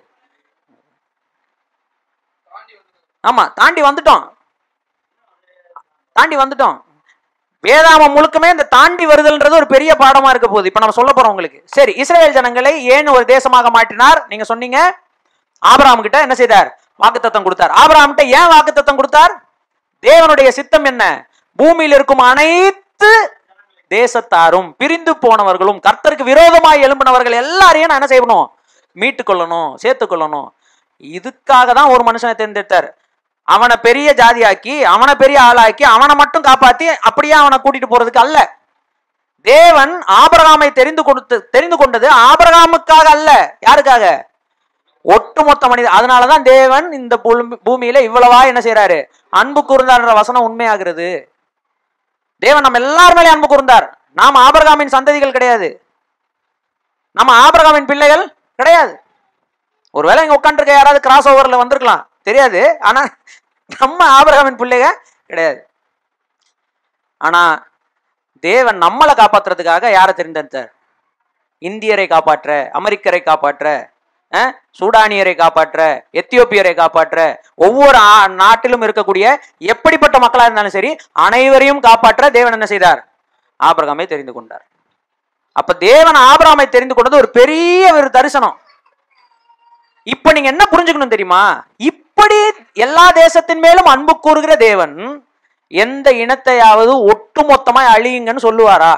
ஆமா தாண்டி வந்துட்டோம் தாண்டி வந்துட்டோம் வேதாமம் முழுக்கமே இந்த தாண்டி வருதல்ன்றது ஒரு பெரிய பாடமா இருக்க போகுது இப்ப நம்ம சொல்ல போறோம் உங்களுக்கு சரி இஸ்ரேல் ஜனங்களை ஏன் ஒரு தேசமாக மாற்றினார் நீங்க சொன்னீங்க ஆபிரகாம் கிட்ட என்ன செய்தார் வாக்குத்தத்தம் கொடுத்தார் ஆபிரகாம் கிட்ட ஏன் வாக்குத்தத்தம் கொடுத்தார் தேவனுடைய சித்தம் என்ன பூமியில் இருக்கும் அனைத்து தேசத்தாரும் பிரிந்து போனவர்களும் கர்த்தருக்கு விரோதமாய் எழும்பினவர்கள் எல்லாரையும் நான் என்ன செய்யணும் மீட்டு கொள்ளணும் சேர்த்து கொள்ளணும் இதுக்காக தான் ஒரு மனுஷனை தேர்ந்தெடுத்தார் அவனை பெரிய ஜாதியாக்கி அவனை பெரிய ஆளாக்கி அவனை மட்டும் காப்பாத்தி அப்படியே அவனை கூட்டிட்டு போறதுக்கு அல்ல தேவன் ஆபிரகாமை தெரிந்து கொடுத்து தெரிந்து கொண்டது ஆபிரகாமுக்காக அல்ல யாருக்காக ஒட்டுமொத்த மனித அதனாலதான் தேவன் இந்த பூமி- பூமியில இவ்வளவா என்ன செய்யறாரு அன்பு கூர்ந்தார்ன்ற வசனம் உண்மையாகிறது தேவன் நம்ம எல்லார் மேலே அன்பு கூர்ந்தார் நாம் ஆபிரகாமின் சந்ததிகள் கிடையாது நம்ம ஆபிரகாமின் பிள்ளைகள் கிடையாது ஒருவேளை இங்க உட்காந்துருக்க யாராவது கிராஸ் ஓவர்ல வந்திருக்கலாம் தெரியாது ஆனா நம்ம ஆபிரகாமின் பிள்ளைக கிடையாது ஆனா தேவன் நம்மளை காப்பாத்துறதுக்காக யாரை தெரிந்தெடுத்தார் இந்தியரை காப்பாற்ற அமெரிக்கரை காப்பாற்ற அஹ், சூடானியரை காப்பாற்ற எத்தியோப்பியரை காப்பாற்ற ஒவ்வொரு ஆ- நாட்டிலும் இருக்கக்கூடிய எப்படிப்பட்ட மக்களா இருந்தாலும் சரி அனைவரையும் காப்பாற்ற தேவன் என்ன செய்தார் ஆபிரகாமை தெரிந்து கொண்டார் அப்ப தேவன் ஆபிரகாமை தெரிந்து கொண்டது ஒரு பெரிய ஒரு தரிசனம் இப்ப நீங்க என்ன புரிஞ்சுக்கணும் தெரியுமா இப்ப இப்படி எல்லா தேசத்தின் மேலும் அன்பு கூறுகிற தேவன் எந்த இனத்தையாவது ஒட்டுமொத்தமாய் அழியுங்கன்னு சொல்லுவாரா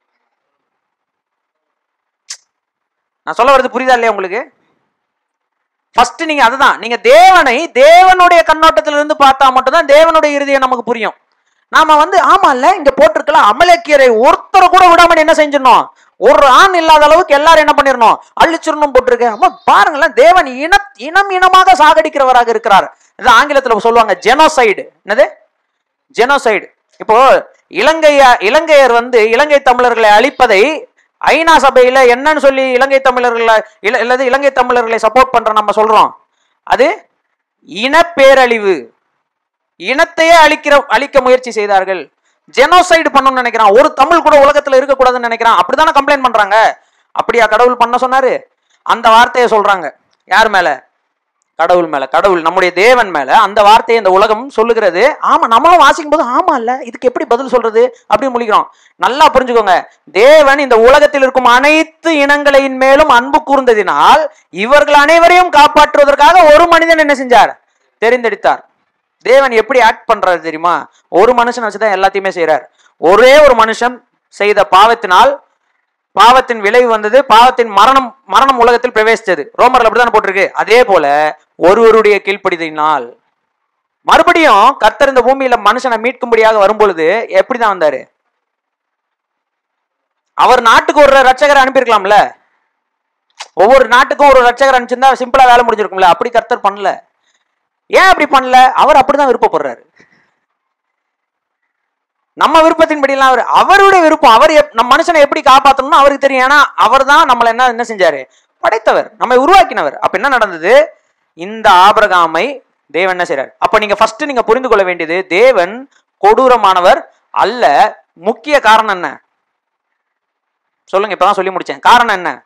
நான் சொல்ல வர்றது புரியுதா இல்லையா உங்களுக்கு ஃபர்ஸ்ட் நீங்க அதுதான் நீங்க தேவனை தேவனுடைய கண்ணோட்டத்திலிருந்து பார்த்தா மட்டும்தான் தேவனுடைய இறுதியை நமக்கு புரியும் நாம வந்து ஆமா இல்ல இங்க போட்டிருக்கலாம் அமலக்கியரை ஒருத்தரை கூட விடாம என்ன செஞ்சிடணும் ஒரு ஆண் இல்லாத அளவுக்கு எல்லாரும் என்ன பண்ணிடணும் அழிச்சிடணும் போட்டிருக்கு அம்மா பாருங்களேன் தேவன் இன இனம் இனமாக சாகடிக்கிறவராக இருக்கிறார் இது ஆங்கிலத்துல சொல்லுவாங்க ஜெனோசைடு என்னது ஜெனோசைடு இப்போ இலங்கைய இலங்கையர் வந்து இலங்கை தமிழர்களை அழிப்பதை ஐநா சபையில என்னன்னு சொல்லி இலங்கை தமிழர்களை இல்ல இல்லது இலங்கை தமிழர்களை சப்போர்ட் பண்ற நம்ம சொல்றோம் அது இனப்பேரழிவு இனத்தையே அழிக்கிற அழிக்க முயற்சி செய்தார்கள் ஜெனோசைடு பண்ணணும்னு நினைக்கிறான் ஒரு தமிழ் கூட உலகத்துல இருக்கக்கூடாதுன்னு நினைக்கிறான் அப்படிதானே கம்ப்ளைண்ட் பண்றாங்க அப்படியா கடவுள் பண்ண சொன்னாரு அந்த வார்த்தையை சொல்றாங்க யார் மேல கடவுள் மேல கடவுள் நம்முடைய தேவன் மேல அந்த வார்த்தையை இந்த உலகம் சொல்லுகிறது ஆமா நம்மளும் வாசிக்கும் போது ஆமா இல்ல இதுக்கு எப்படி பதில் சொல்றது அப்படி முழிக்கிறோம் நல்லா புரிஞ்சுக்கோங்க தேவன் இந்த உலகத்தில் இருக்கும் அனைத்து இனங்களின் மேலும் அன்பு கூர்ந்ததினால் இவர்கள் அனைவரையும் காப்பாற்றுவதற்காக ஒரு மனிதன் என்ன செஞ்சார் தெரிந்தெடுத்தார் தேவன் எப்படி ஆக்ட் பண்றாரு தெரியுமா ஒரு மனுஷன் வச்சுதான் எல்லாத்தையுமே செய்றார் ஒரே ஒரு மனுஷன் செய்த பாவத்தினால் பாவத்தின் விளைவு வந்தது பாவத்தின் மரணம் மரணம் உலகத்தில் பிரவேசித்தது ரோமர்ல அப்படிதான் போட்டிருக்கு அதே போல ஒருவருடைய கீழ்ப்படிதலினால் மறுபடியும் கர்த்தர் இந்த பூமியில மனுஷனை மீட்கும்படியாக வரும்பொழுது எப்படிதான் வந்தாரு அவர் நாட்டுக்கு ஒரு ரட்சகரை அனுப்பியிருக்கலாம்ல ஒவ்வொரு நாட்டுக்கும் ஒரு ரட்சகர் அனுப்பிச்சிருந்தா சிம்பிளா வேலை முடிஞ்சிருக்கும்ல அப்படி கர்த்தர் பண்ணல ஏன் அப்படி பண்ணல அவர் அப்படிதான் விருப்பப்படுறாரு நம்ம விருப்பத்தின்படிலாம் அவர் அவருடைய விருப்பம் அவர் எப்- நம்ம மனுஷனை எப்படி காப்பாற்றணும்னு அவருக்கு தெரியும் ஏன்னா அவர் தான் நம்மளை என்ன என்ன செஞ்சாரு படைத்தவர் நம்மை உருவாக்கினவர் அப்ப என்ன நடந்தது இந்த ஆபிரகாமை தேவன் என்ன செய்றார் அப்ப நீங்க ஃபர்ஸ்ட் நீங்க புரிந்து கொள்ள வேண்டியது தேவன் கொடூரமானவர் அல்ல முக்கிய காரணம் என்ன சொல்லுங்க இப்பதான் சொல்லி முடிச்சேன் காரணம் என்ன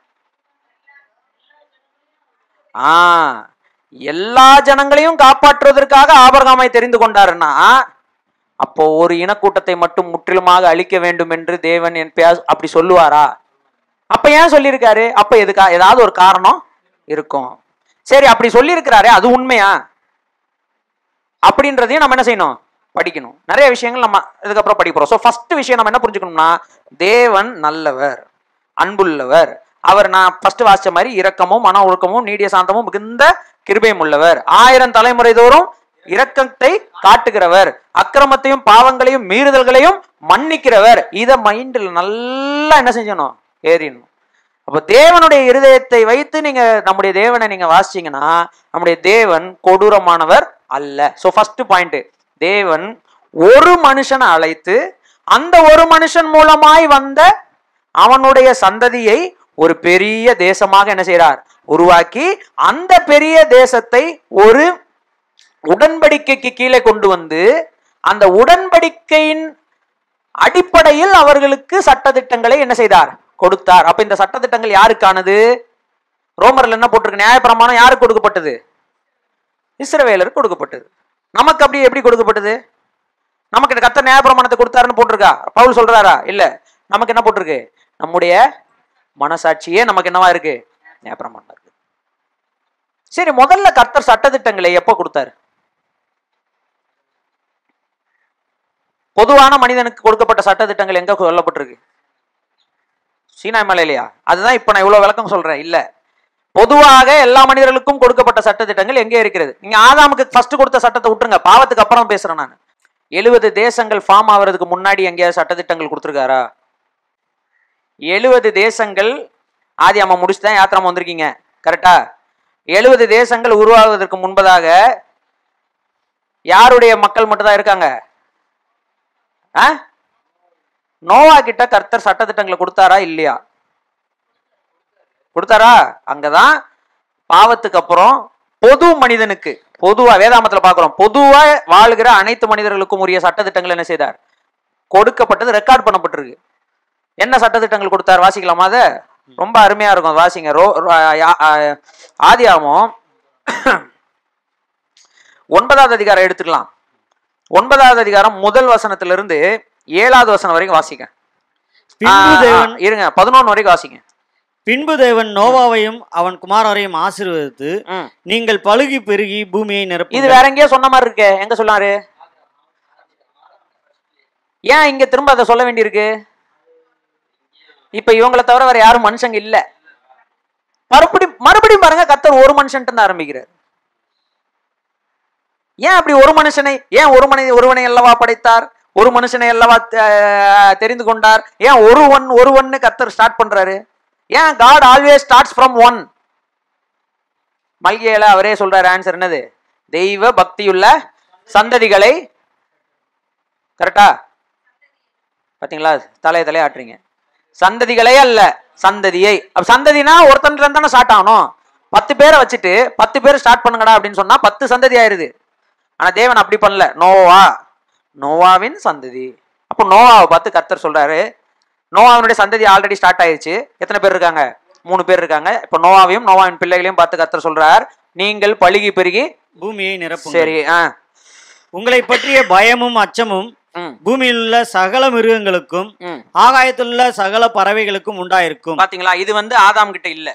ஆ எல்லா ஜனங்களையும் காப்பாற்றுவதற்காக ஆபரகாமை தெரிந்து கொண்டாருன்னா அப்போ ஒரு இனக்கூட்டத்தை மட்டும் முற்றிலுமாக அழிக்க வேண்டும் என்று தேவன் என் பேச அப்படி சொல்லுவாரா அப்ப ஏன் சொல்லியிருக்காரு அப்ப எதுக்கா ஏதாவது ஒரு காரணம் இருக்கும் சரி அப்படி சொல்லியிருக்கிறாரே அது உண்மையா அப்படின்றதையும் நம்ம என்ன செய்யணும் படிக்கணும் நிறைய விஷயங்கள் நம்ம இதுக்கப்புறம் படிக்க போறோம் ஸோ ஃபர்ஸ்ட் விஷயம் நம்ம என்ன புரிஞ்சுக்கணும்னா தேவன் நல்லவர் அன்புள்ளவர் அவர் நான் ஃபர்ஸ்ட் வாசிச்ச மாதிரி இரக்கமும் மன ஒழுக்கமும் நீடிய சாந்தமும் மிகுந்த கிருபையும் உள்ளவர் ஆயிரம் தலைமுறை தோறும் இரக்கத்தை காட்டுகிறவர் அக்கிரமத்தையும் பாவங்களையும் மீறுதல்களையும் மன்னிக்கிறவர் இத மைண்டில் நல்லா என்ன செஞ்சணும் ஏறிடணும் அப்ப தேவனுடைய இருதயத்தை வைத்து நீங்க நம்முடைய தேவனை நீங்க வாசிச்சீங்கன்னா நம்முடைய தேவன் கொடூரமானவர் அல்ல சோ ஃபர்ஸ்ட் பாயிண்ட் தேவன் ஒரு மனுஷனை அழைத்து அந்த ஒரு மனுஷன் மூலமாய் வந்த அவனுடைய சந்ததியை ஒரு பெரிய தேசமாக என்ன செய்றார் உருவாக்கி அந்த பெரிய தேசத்தை ஒரு உடன்படிக்கைக்கு கீழே கொண்டு வந்து அந்த உடன்படிக்கையின் அடிப்படையில் அவர்களுக்கு சட்டதிட்டங்களை என்ன செய்தார் கொடுத்தார் அப்ப இந்த சட்டதிட்டங்கள் யாருக்கானது ரோமர்ல என்ன போட்டிருக்கு நியாயப்பிரமாணம் யாருக்கு கொடுக்கப்பட்டது இஸ்ரவேலருக்கு கொடுக்கப்பட்டது நமக்கு அப்படி எப்படி கொடுக்கப்பட்டது நமக்கு இந்த கத்த நியாயப்பிரமாணத்தை கொடுத்தாருன்னு போட்டிருக்கா பவுல் சொல்றாரா இல்ல நமக்கு என்ன போட்டிருக்கு நம்முடைய மனசாட்சியே நமக்கு என்னவா இருக்கு நியாயப்பிரமாணம் இருக்கு சரி முதல்ல கர்த்தர் சட்டதிட்டங்களை எப்போ கொடுத்தாரு பொதுவான மனிதனுக்கு கொடுக்கப்பட்ட சட்டதிட்டங்கள் எங்க சொல்லப்பட்டிருக்கு சீனா மலையிலையா அதுதான் இப்ப நான் இவ்வளவு விளக்கம் சொல்றேன் இல்ல பொதுவாக எல்லா மனிதர்களுக்கும் கொடுக்கப்பட்ட சட்டதிட்டங்கள் எங்கே இருக்கிறது நீங்க ஆதாமுக்கு ஃபர்ஸ்ட் கொடுத்த சட்டத்தை விட்டுருங்க பாவத்துக்கு அப்புறம் பேசுறேன் நான் எழுபது தேசங்கள் ஃபார்ம் ஆவறதுக்கு முன்னாடி எங்கேயாவது சட்டதிட்டங்கள் கொடுத்துருக்காரா எழுபது தேசங்கள் ஆதி அம்மா முடிச்சு தான் யாத்திராம வந்திருக்கீங்க கரெக்டா எழுபது தேசங்கள் உருவாகுவதற்கு முன்பதாக யாருடைய மக்கள் மட்டும் தான் இருக்காங்க ஆ? நோவா கிட்ட கர்த்தர் சட்டதிட்டங்களை கொடுத்தாரா இல்லையா கொடுத்தாரா அங்கதான் பாவத்துக்கு அப்புறம் பொது மனிதனுக்கு பொதுவா வேதாமத்துல பாக்குறோம் பொதுவா வாழ்கிற அனைத்து மனிதர்களுக்கும் உரிய சட்டதிட்டங்கள் என்ன செய்தார் கொடுக்கப்பட்டது ரெக்கார்ட் பண்ணப்பட்டிருக்கு என்ன சட்டதிட்டங்கள் கொடுத்தார் வாசிக்கலாமா அதை ரொம்ப அருமையா இருக்கும் வாசிங்க ரோ ரோ- யா- ஆ- ஆதியாகமம் ஒன்பதாவது அதிகாரம் எடுத்துக்கலாம் ஒன்பதாவது அதிகாரம் முதல் வசனத்திலிருந்து ஏழாவது வசனம் வரைக்கும் வாசிங்க பின்பு ஆ, தேவன் ஆ, இருங்க பதினொன்னு வரைக்கும் வாசிங்க பின்பு தேவன் நோவாவையும் அவன் குமாரரையும் ஆசீர்வதித்து ம். நீங்கள் பழுகி பெருகி பூமியை இது நிரப்புங்கள் வேற எங்கேயோ சொன்ன மாதிரி இருக்கு எங்க சொன்னாரு ஏன் இங்க திரும்ப அதை சொல்ல வேண்டியிருக்கு இப்ப இவங்களை தவிர வேற யாரும் மனுஷங்க இல்ல மறுபடியும் மறுபடியும் பாருங்க கத்தர் ஒரு மனுஷன்ட்டு இருந்து ஆரம்பிக்கிறார் ஏன் அப்படி ஒரு மனுஷனை ஏன் ஒரு மனித ஒருவனை அல்லவா படைத்தார் ஒரு மனுஷனை அல்லவா அஹ், தெரிந்து கொண்டார் ஏன் ஒருவன் ஒருவன்னு கத்தர் ஸ்டார்ட் பண்றாரு ஏன் God always starts from one மல்கியில அவரே சொல்றாரு ஆன்சர் என்னது தெய்வ பக்தியுள்ள சந்ததிகளை கரெக்டா பாத்தீங்களா தலைய தலைய ஆட்டுறீங்க சந்ததிகளே அல்ல சந்ததியை அப்ப சந்ததினா ஒருத்தன்ல தானே ஸ்டார்ட் ஆகணும் பத்து பேரை வச்சுட்டு பத்து பேர் ஸ்டார்ட் பண்ணுங்கடா அப்படின்னு சொன்னா பத்து சந்ததி ஆயிருது ஆனா தேவன் அப்படி பண்ணல நோவா நோவாவின் சந்ததி அப்போ நோவாவை பார்த்து கர்த்தர் சொல்றாரு நோவாவினுடைய சந்ததி ஆல்ரெடி ஸ்டார்ட் ஆயிருச்சு எத்தனை பேர் இருக்காங்க மூணு பேர் இருக்காங்க இப்போ நோவாவையும் நோவாவின் பிள்ளைகளையும் பார்த்து கர்த்தர் சொல்றார் நீங்கள் பழுகி பெருகி பூமியை நிரப்புங்கள் சரி ஆ உங்களை பற்றிய பயமும் அச்சமும் ம் பூமியில் உள்ள சகல மிருகங்களுக்கும் ம் ஆகாயத்தில் உள்ள சகல பறவைகளுக்கும் உண்டாயிருக்கும் பாத்தீங்களா இது வந்து ஆதாம் கிட்ட இல்ல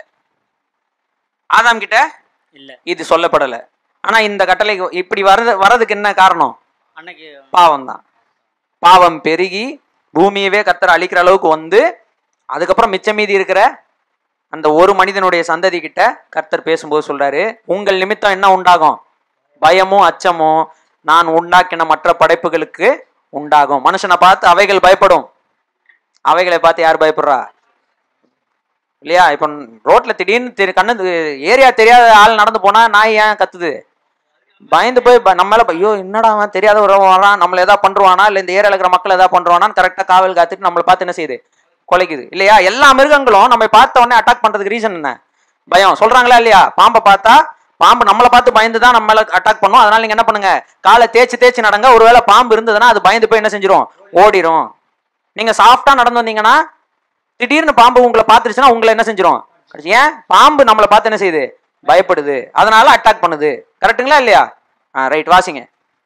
ஆதாம் கிட்ட இல்ல இது சொல்லப்படல ஆனா இந்த கட்டளை இப்படி வரது வரதுக்கு என்ன காரணம் அன்னைக்கு பாவம் தான் பாவம் பெருகி பூமியவே கத்தர் அழிக்கிற அளவுக்கு வந்து அதுக்கப்புறம் மிச்சம் மீதி இருக்கிற அந்த ஒரு மனிதனுடைய சந்ததி கிட்ட கர்த்தர் பேசும்போது சொல்றாரு உங்கள் நிமித்தம் என்ன உண்டாகும் பயமும் அச்சமும் நான் உண்டாக்கின மற்ற படைப்புகளுக்கு உண்டாகும் மனுஷனை பார்த்து அவைகள் பயப்படும் அவைகளை பார்த்து யார் பயப்படுறா இல்லையா இப்போ ரோட்ல திடீர்னு தெரி கண்ணு ஏரியா தெரியாத ஆள் நடந்து போனா நாய் ஏன் கத்துது பயந்து போய் ப- நம்ம மேல ப- ஐயோ என்னடா அவன் தெரியாத ஒரு வரான் நம்மள ஏதாவது பண்றானா இல்ல இந்த ஏரியால இருக்கிற மக்கள் ஏதாவது பண்றானான்னு கரெக்டா காவல் காத்துட்டு நம்மளை பார்த்து என்ன செய்யுது கொலைக்குது இல்லையா எல்லா மிருகங்களும் நம்ம பார்த்த உடனே அட்டாக் பண்றதுக்கு ரீசன் என்ன பயம் சொல்றாங்களா இல்லையா பாம்பை பார்த்தா பாம்பு நம்மளை பார்த்து பயந்து தான் நம்ம மேல அட்டாக் பண்ணும் அதனால நீங்க என்ன பண்ணுங்க காலை தேய்ச்சி தேய்ச்சி நடங்க ஒருவேளை பாம்பு இருந்ததுன்னா அது பயந்து போய் என்ன செஞ்சிரும் ஓடிரும் நீங்க சாஃப்டா நடந்து வந்தீங்கன்னா திடீர்னு பாம்பு உங்களை பார்த்துருச்சுன்னா உங்களை என்ன செஞ்சிரும் ஏன் பாம்பு நம்மளை பார்த்து என்ன செய்யுது பயப்படுது அதனால அட்டாக் பண்ணுது கரெக்ட்டுங்களா இல்லையா ஆ ரைட் வாசிங்க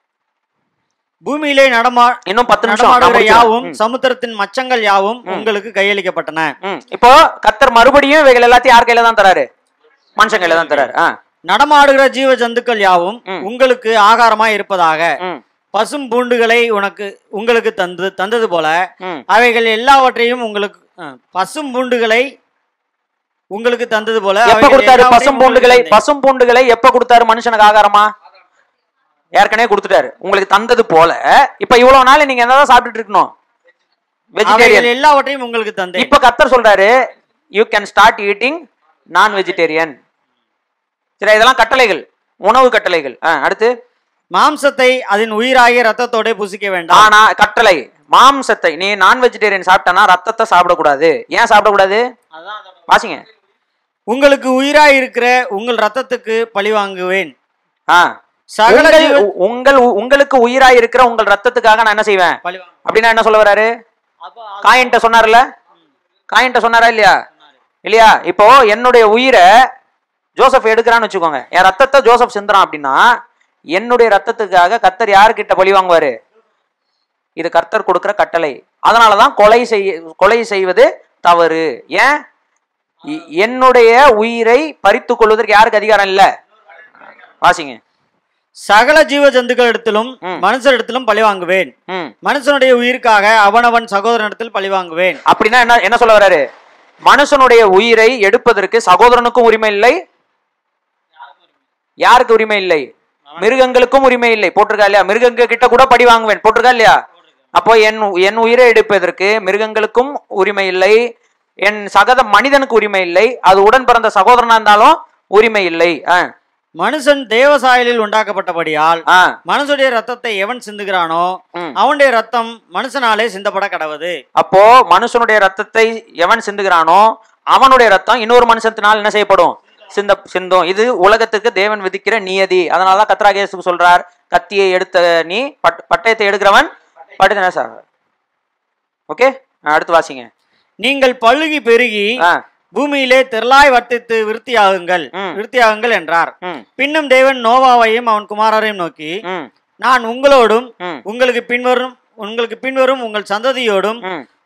பூமியிலே நடமா இன்னும் பத்து நிமிஷம் நான் நடமாடுகிற முடிச்சிடுறேன். யாவும் ம், சமுத்திரத்தின் மச்சங்கள் யாவும் உங்களுக்கு கையளிக்கப்பட்டன ம். இப்போ கத்தர் மறுபடியும் இவைகள் எல்லாத்தையும் யார் கையில தான் தராரு மனுஷன் கையில தான் தராரு ஆ நடமாடுகிற ஜீவ ஜந்துக்கள் யாவும் ம். உங்களுக்கு ஆகாரமாய் இருப்பதாக ம் பசும் பூண்டுகளை உனக்கு உங்களுக்கு தந்து தந்தது போல ம் அவைகள் எல்லாவற்றையும் உங்களுக்கு அஹ், பசும் பூண்டுகளை உங்களுக்கு தந்தது போல எப்ப அவைகள் கொடுத்தாரு எல்லாவற்றையும் பசும் பூண்டுகளை உங்களுக்கு தந்தேன். பசும் பூண்டுகளை எப்ப கொடுத்தாரு மனுஷனுக்கு ஆகாரமா ஏற்கனவே கொடுத்துட்டாரு உங்களுக்கு தந்தது போல இப்ப இவ்வளவு நாள் நீங்க என்னதான் சாப்பிட்டுட்டு இருக்கணும் வெஜிடேரியன் அவைகள் எல்லாவற்றையும் உங்களுக்கு தந்தேன் இப்ப கத்தர் சொல்றாரு you can start eating non vegetarian சரி இதெல்லாம் கட்டளைகள் உணவு கட்டளைகள் ஆ, அடுத்து மாம்சத்தை அதன் உயிராகிய ரத்தத்தோட புசிக்க வேண்டாம் ஆனா கட்டளை மாம்சத்தை நீ நான் வெஜிடேரியன் சாப்பிட்டனா ரத்தத்தை சாப்பிடக்கூடாது ஏன் சாப்பிடக்கூடாது வாசிங்க உங்களுக்கு உயிராய் இருக்கிற உங்கள் ரத்தத்துக்கு பழி வாங்குவேன் ஆ சகல உங்கள் ஜீவ- உங்கள் உங்களுக்கு உயிராய் இருக்கிற உங்கள் ரத்தத்துக்காக நான் என்ன செய்வேன் பழி வாங்கு- அப்படின்னா என்ன சொல்ல வராரு அப்போ அது- காயின்ட்ட சொன்னார்ல காயின்ட்ட சொன்னாரா இல்லையா இல்லையா இப்போ என்னுடைய உயிரை ஜோசப் எடுக்கிறான்னு வச்சுக்கோங்க என் ரத்தத்தை ஜோசப் சிந்துறான் அப்படின்னா என்னுடைய ரத்தத்துக்காக கர்த்தர் யாருக்கிட்ட பழி வாங்குவாரு இது கர்த்தர் கொடுக்கிற கட்டளை அதனாலதான் கொலை செய்ய கொலை செய்வது தவறு ஏன் இ- என்னுடைய உயிரை பறித்து கொள்வதற்கு யாருக்கு அதிகாரம் இல்ல வாசிங்க சகல ஜீவ ஜந்துக்களிடத்திலும் ம். மனுஷரிடத்திலும் பழி வாங்குவேன் ம் மனுஷனுடைய உயிருக்காக அவனவன் சகோதரனிடத்தில் பழி வாங்குவேன் அப்படின்னா என்ன என்ன சொல்ல வராரு மனுஷனுடைய உயிரை எடுப்பதற்கு சகோதரனுக்கும் உரிமை இல்லை யாருக்கு உரிமை இல்லை மிருகங்களுக்கும் உரிமை இல்லை போட்டிருக்கா இல்லையா மிருகங்க கிட்ட கூட படி வாங்குவேன் போட்டிருக்கா இல்லையா அப்போ என் என் உயிரை எடுப்பதற்கு மிருகங்களுக்கும் உரிமை இல்லை என் சகத மனிதனுக்கு உரிமை இல்லை அது உடன் பிறந்த சகோதரனா இருந்தாலும் உரிமை இல்லை ஆ, மனுஷன் தேவசாயலில் உண்டாக்கப்பட்டபடியால் ஆ, மனுஷனுடைய ரத்தத்தை எவன் சிந்துகிறானோ ம். அவனுடைய ரத்தம் மனுஷனாலே சிந்தப்பட கடவுது அப்போ மனுஷனுடைய ரத்தத்தை எவன் சிந்துகிறானோ அவனுடைய ரத்தம் இன்னொரு மனுஷத்தினால் என்ன செய்யப்படும் சிந்த சிந்தும் இது உலகத்துக்கு தேவன் விதிக்கிற நியதி அதனாலதான் கத்ராக இயேசு சொல்றார் கத்தியை எடுத்த நீ பட் பட்டயத்தை எடுக்கிறவன் படுத்தன சார் ஓகே அடுத்து வாசிங்க நீங்கள் பழுகி பெருகி ஆ பூமியிலே திரளாய் வர்த்தித்து விருத்தியாகுங்கள் ம். விருத்தியாகுங்கள் என்றார் ம் பின்னும் தேவன் நோவாவையும் அவன் குமாரரையும் நோக்கி ம் நான் உங்களோடும் ம் உங்களுக்கு பின்வரும் உங்களுக்கு பின்வரும் உங்கள் சந்ததியோடும் ம்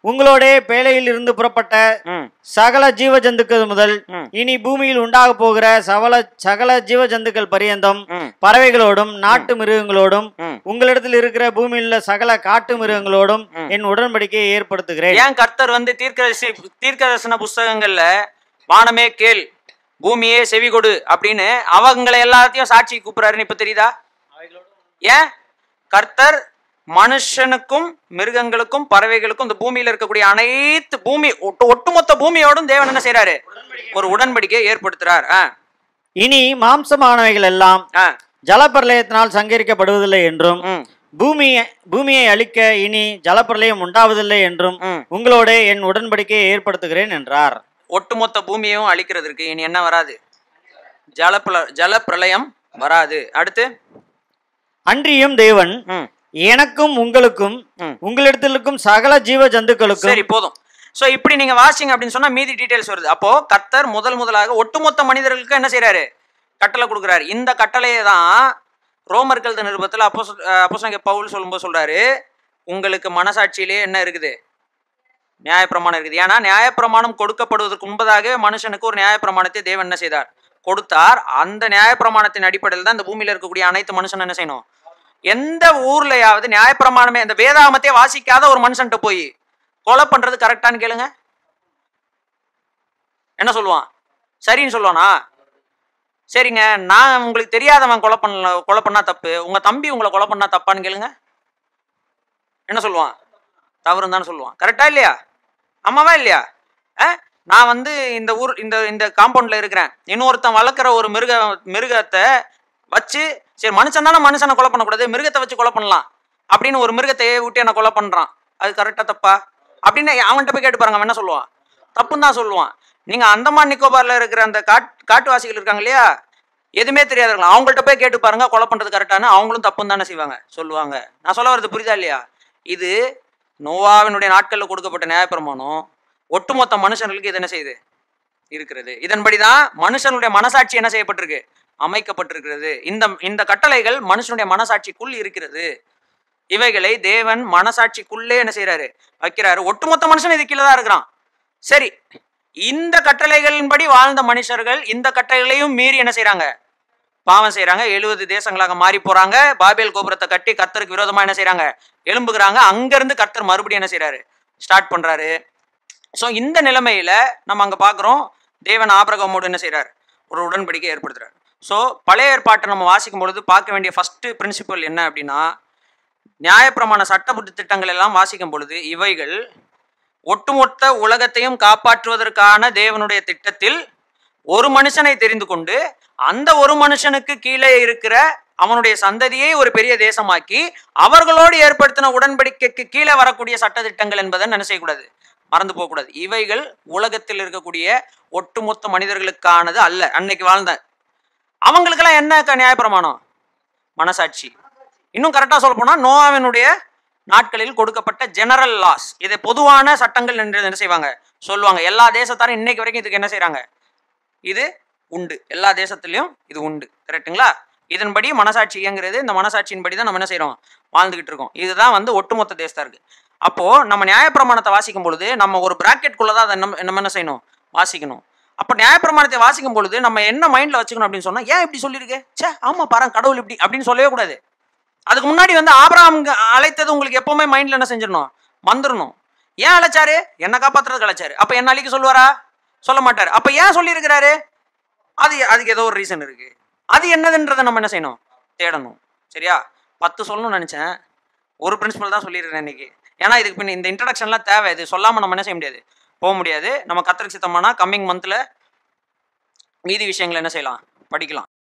உங்களோட பேழையில் இருந்து புறப்பட்ட ம் சகல ஜீவ ஜந்துக்கள் முதல் ம். இனி பூமியில் உண்டாக போகிற சவல சகல ஜீவ ஜந்துக்கள் பரியந்தம் ம் பறவைகளோடும் நாட்டு மிருகங்களோடும் ம் உங்களிடத்தில் இருக்கிற பூமியில் உள்ள சகல காட்டு மிருகங்களோடும் ம். என் உடன்படிக்கையை ஏற்படுத்துகிறேன் ஏன் கர்த்தர் வந்து தீர்க்கதரிசி தீர்க்கதரிசன புஸ்தகங்கள்ல வானமே கேள் பூமியே செவி கொடு அப்படின்னு அவங்களை எல்லாத்தையும் சாட்சி கூப்பிடுறாருன்னு இப்ப தெரியுதா ஏன் கர்த்தர் மனுஷனுக்கும் மிருகங்களுக்கும் பறவைகளுக்கும் இந்த பூமியில இருக்கக்கூடிய அனைத்து பூமி ஒட்டு ஒட்டுமொத்த பூமியோடும் தேவன் என்ன செய்றாரு ஒரு உடன்படிக்கையை ஏற்படுத்துறார் ஆ, இனி மாம்சமானவைகள் எல்லாம் ஆ, ஜலப்பிரளயத்தினால் சங்கரிக்கப்படுவதில்லை என்றும் ம், பூமியை பூமியை அழிக்க இனி ஜலப்பிரளயம் உண்டாவதில்லை என்றும் ம். உங்களோட என் உடன்படிக்கையை ஏற்படுத்துகிறேன் என்றார் ஒட்டுமொத்த பூமியையும் அழிக்கிறதுக்கு இனி என்ன வராது ஜலப்பிர ஜல பிரளயம் வராது அடுத்து அன்றியும் தேவன் ம் எனக்கும் உங்களுக்கும் ம். உங்களிடத்தில் இருக்கும் சகல ஜீவ ஜந்துக்களுக்கும் சரி போதும் ஸோ இப்படி நீங்க வாசிங்க அப்படின்னு சொன்னா மீதி டீடைல்ஸ் வருது அப்போ கர்த்தர் முதல் முதலாக ஒட்டுமொத்த மனிதர்களுக்கு என்ன செய்றாரு கட்டளை கொடுக்குறாரு இந்த கட்டளையை தான் ரோமர்கள் நிருபத்தில் அப்போ அப்போ பவுல் சொல்லும்போது சொல்றாரு உங்களுக்கு மனசாட்சியிலே என்ன இருக்குது நியாயப்பிரமாணம் இருக்குது ஏன்னா நியாயப்பிரமாணம் கொடுக்கப்படுவதற்கு முன்பதாக மனுஷனுக்கு ஒரு நியாயப்பிரமாணத்தை தேவன் என்ன செய்தார் கொடுத்தார் அந்த நியாயப்பிரமாணத்தின் அடிப்படையில் தான் இந்த பூமியில இருக்கக்கூடிய அனைத்து மனுஷன் என்ன செய்யணும் எந்த ஊர்லயாவது நியாயப்பிரமாணமே இந்த வேதாகமத்தை வாசிக்காத ஒரு மனுஷன்ட்ட போய் கொலை பண்றது கரெக்டான்னு கேளுங்க என்ன சொல்லுவான் சரின்னு சொல்லுவானா சரிங்க நான் உங்களுக்கு தெரியாதவன் கொலை பண்ணல கொலை பண்ணா தப்பு உங்க தம்பி உங்களை கொலை பண்ணா தப்பான்னு கேளுங்க என்ன சொல்லுவான் தவறுன்னு தானே சொல்லுவான் கரெக்டா இல்லையா ஆமாவா இல்லையா ஆ? நான் வந்து இந்த ஊர் இந்த இந்த காம்பவுண்ட்ல இருக்கிறேன் இன்னொருத்தன் வளர்க்குற ஒரு மிருக மிருகத்தை வச்சு சரி மனுஷன் தானே மனுஷனை கொலை பண்ணக்கூடாது மிருகத்தை வச்சு கொலை பண்ணலாம் அப்படின்னு ஒரு மிருகத்தை விட்டு என்ன கொலை பண்றான் அது கரெக்டா தப்பா அப்படின்னு அவன்கிட்ட போய் கேட்டு பாருங்க அவன் என்ன சொல்லுவான் தப்புன்னு தான் சொல்லுவான் நீங்க அந்தமான் நிக்கோபார்ல இருக்கிற அந்த காட் காட்டுவாசிகள் இருக்காங்க இல்லையா எதுவுமே தெரியாதவங்க அவங்கள்ட்ட போய் கேட்டு பாருங்க கொலை பண்றது கரெக்டானு அவங்களும் தப்புன்னு தானே செய்வாங்க சொல்லுவாங்க நான் சொல்ல வர்றது புரியுதா இல்லையா இது நோவாவினுடைய நாட்களில் கொடுக்கப்பட்ட நியாயப்பிரமாணம் ஒட்டுமொத்த மனுஷர்களுக்கு இது என்ன செய்யுது இருக்கிறது இதன்படிதான் மனுஷனுடைய மனசாட்சி என்ன செய்யப்பட்டிருக்கு அமைக்கப்பட்டிருக்கிறது இந்த இந்த கட்டளைகள் மனுஷனுடைய மனசாட்சிக்குள் இருக்கிறது இவைகளை தேவன் மனசாட்சிக்குள்ளே என்ன செய்றாரு வைக்கிறாரு ஒட்டுமொத்த மனுஷன் இது கீழே தான் இருக்கிறான் சரி இந்த கட்டளைகளின்படி வாழ்ந்த மனுஷர்கள் இந்த கட்டளைகளையும் மீறி என்ன செய்றாங்க பாவம் செய்றாங்க எழுபது தேசங்களாக மாறி போறாங்க பாபேல் கோபுரத்தை கட்டி கர்த்தருக்கு விரோதமா என்ன செய்றாங்க எழும்புகிறாங்க அங்கிருந்து கர்த்தர் மறுபடியும் என்ன செய்றாரு ஸ்டார்ட் பண்றாரு ஸோ இந்த நிலைமையில நம்ம அங்க பார்க்குறோம் தேவன் ஆபிரகமோடு என்ன செய்றார் ஒரு உடன்படிக்கை ஏற்படுத்துறாரு ஸோ பழைய ஏற்பாட்டை நம்ம வாசிக்கும் பொழுது பார்க்க வேண்டிய ஃபர்ஸ்ட் பிரின்சிபல் என்ன அப்படின்னா நியாயப்பிரமாண சட்ட திட்டங்கள் எல்லாம் வாசிக்கும் பொழுது இவைகள் ஒட்டுமொத்த உலகத்தையும் காப்பாற்றுவதற்கான தேவனுடைய திட்டத்தில் ஒரு மனுஷனை தெரிந்து கொண்டு அந்த ஒரு மனுஷனுக்கு கீழே இருக்கிற அவனுடைய சந்ததியை ஒரு பெரிய தேசமாக்கி அவர்களோடு ஏற்படுத்தின உடன்படிக்கைக்கு கீழே வரக்கூடிய சட்டதிட்டங்கள் என்பதை என்ன செய்யக்கூடாது மறந்து போகக்கூடாது இவைகள் உலகத்தில் இருக்கக்கூடிய ஒட்டுமொத்த மனிதர்களுக்கானது அல்ல அன்னைக்கு வாழ்ந்த அவங்களுக்கெல்லாம் என்ன க- நியாயப்பிரமாணம் மனசாட்சி இன்னும் கரெக்டாக சொல்ல போனால் நோவாவினுடைய நாட்களில் கொடுக்கப்பட்ட ஜெனரல் லாஸ் இதை பொதுவான சட்டங்கள் என்று என்ன செய்வாங்க சொல்லுவாங்க எல்லா தேசத்தாரும் இன்னைக்கு வரைக்கும் இதுக்கு என்ன செய்றாங்க இது உண்டு எல்லா தேசத்துலயும் இது உண்டு கரெக்ட்டுங்களா இதன்படி மனசாட்சி இயங்குறது இந்த மனசாட்சியின்படி தான் நம்ம என்ன செய்றோம் வாழ்ந்துகிட்டு இருக்கோம் இதுதான் வந்து ஒட்டுமொத்த தேசத்தாருக்கு அப்போ நம்ம நியாயப்பிரமாணத்தை வாசிக்கும் பொழுது நம்ம ஒரு பிராக்கெட்குள்ள தான் அதை நம்ம நம்ம என்ன செய்யணும் வாசிக்கணும் அப்போ நியாயப்பிரமாணத்தை வாசிக்கும் பொழுது நம்ம என்ன மைண்ட்ல வச்சுக்கணும் அப்படின்னு சொன்னா ஏன் இப்படி சொல்லியிருக்கு ச்சே ஆமா பாருங்க கடவுள் இப்படி அப்படின்னு சொல்லவே கூடாது அதுக்கு முன்னாடி வந்து ஆபிரகாம் அழைத்தது உங்களுக்கு எப்பவுமே மைண்ட்ல என்ன செஞ்சிடணும் வந்துடணும் ஏன் அழைச்சாரு என்ன காப்பாத்துறதுக்கு அழைச்சாரு அப்ப என்ன அழிக்க சொல்லுவாரா சொல்ல மாட்டாரு அப்ப ஏன் சொல்லியிருக்கிறாரு அது அதுக்கு ஏதோ ஒரு ரீசன் இருக்கு அது என்னதுன்றதை நம்ம என்ன செய்யணும் தேடணும் சரியா பத்து சொல்லணும்னு நினைச்சேன் ஒரு பிரின்சிபல் தான் சொல்லியிருக்கிறேன் இன்னைக்கு ஏன்னா இதுக்கு பின்ன இந்த இன்ட்ரடக்ஷன்லாம் தேவை இது சொல்லாம நம்ம என்ன செய்ய முடியாது போக முடியாது நம்ம கத்திரிக்கு சித்தமானா கம்மிங் மந்த்ல மீதி விஷயங்களை என்ன செய்யலாம் படிக்கலாம்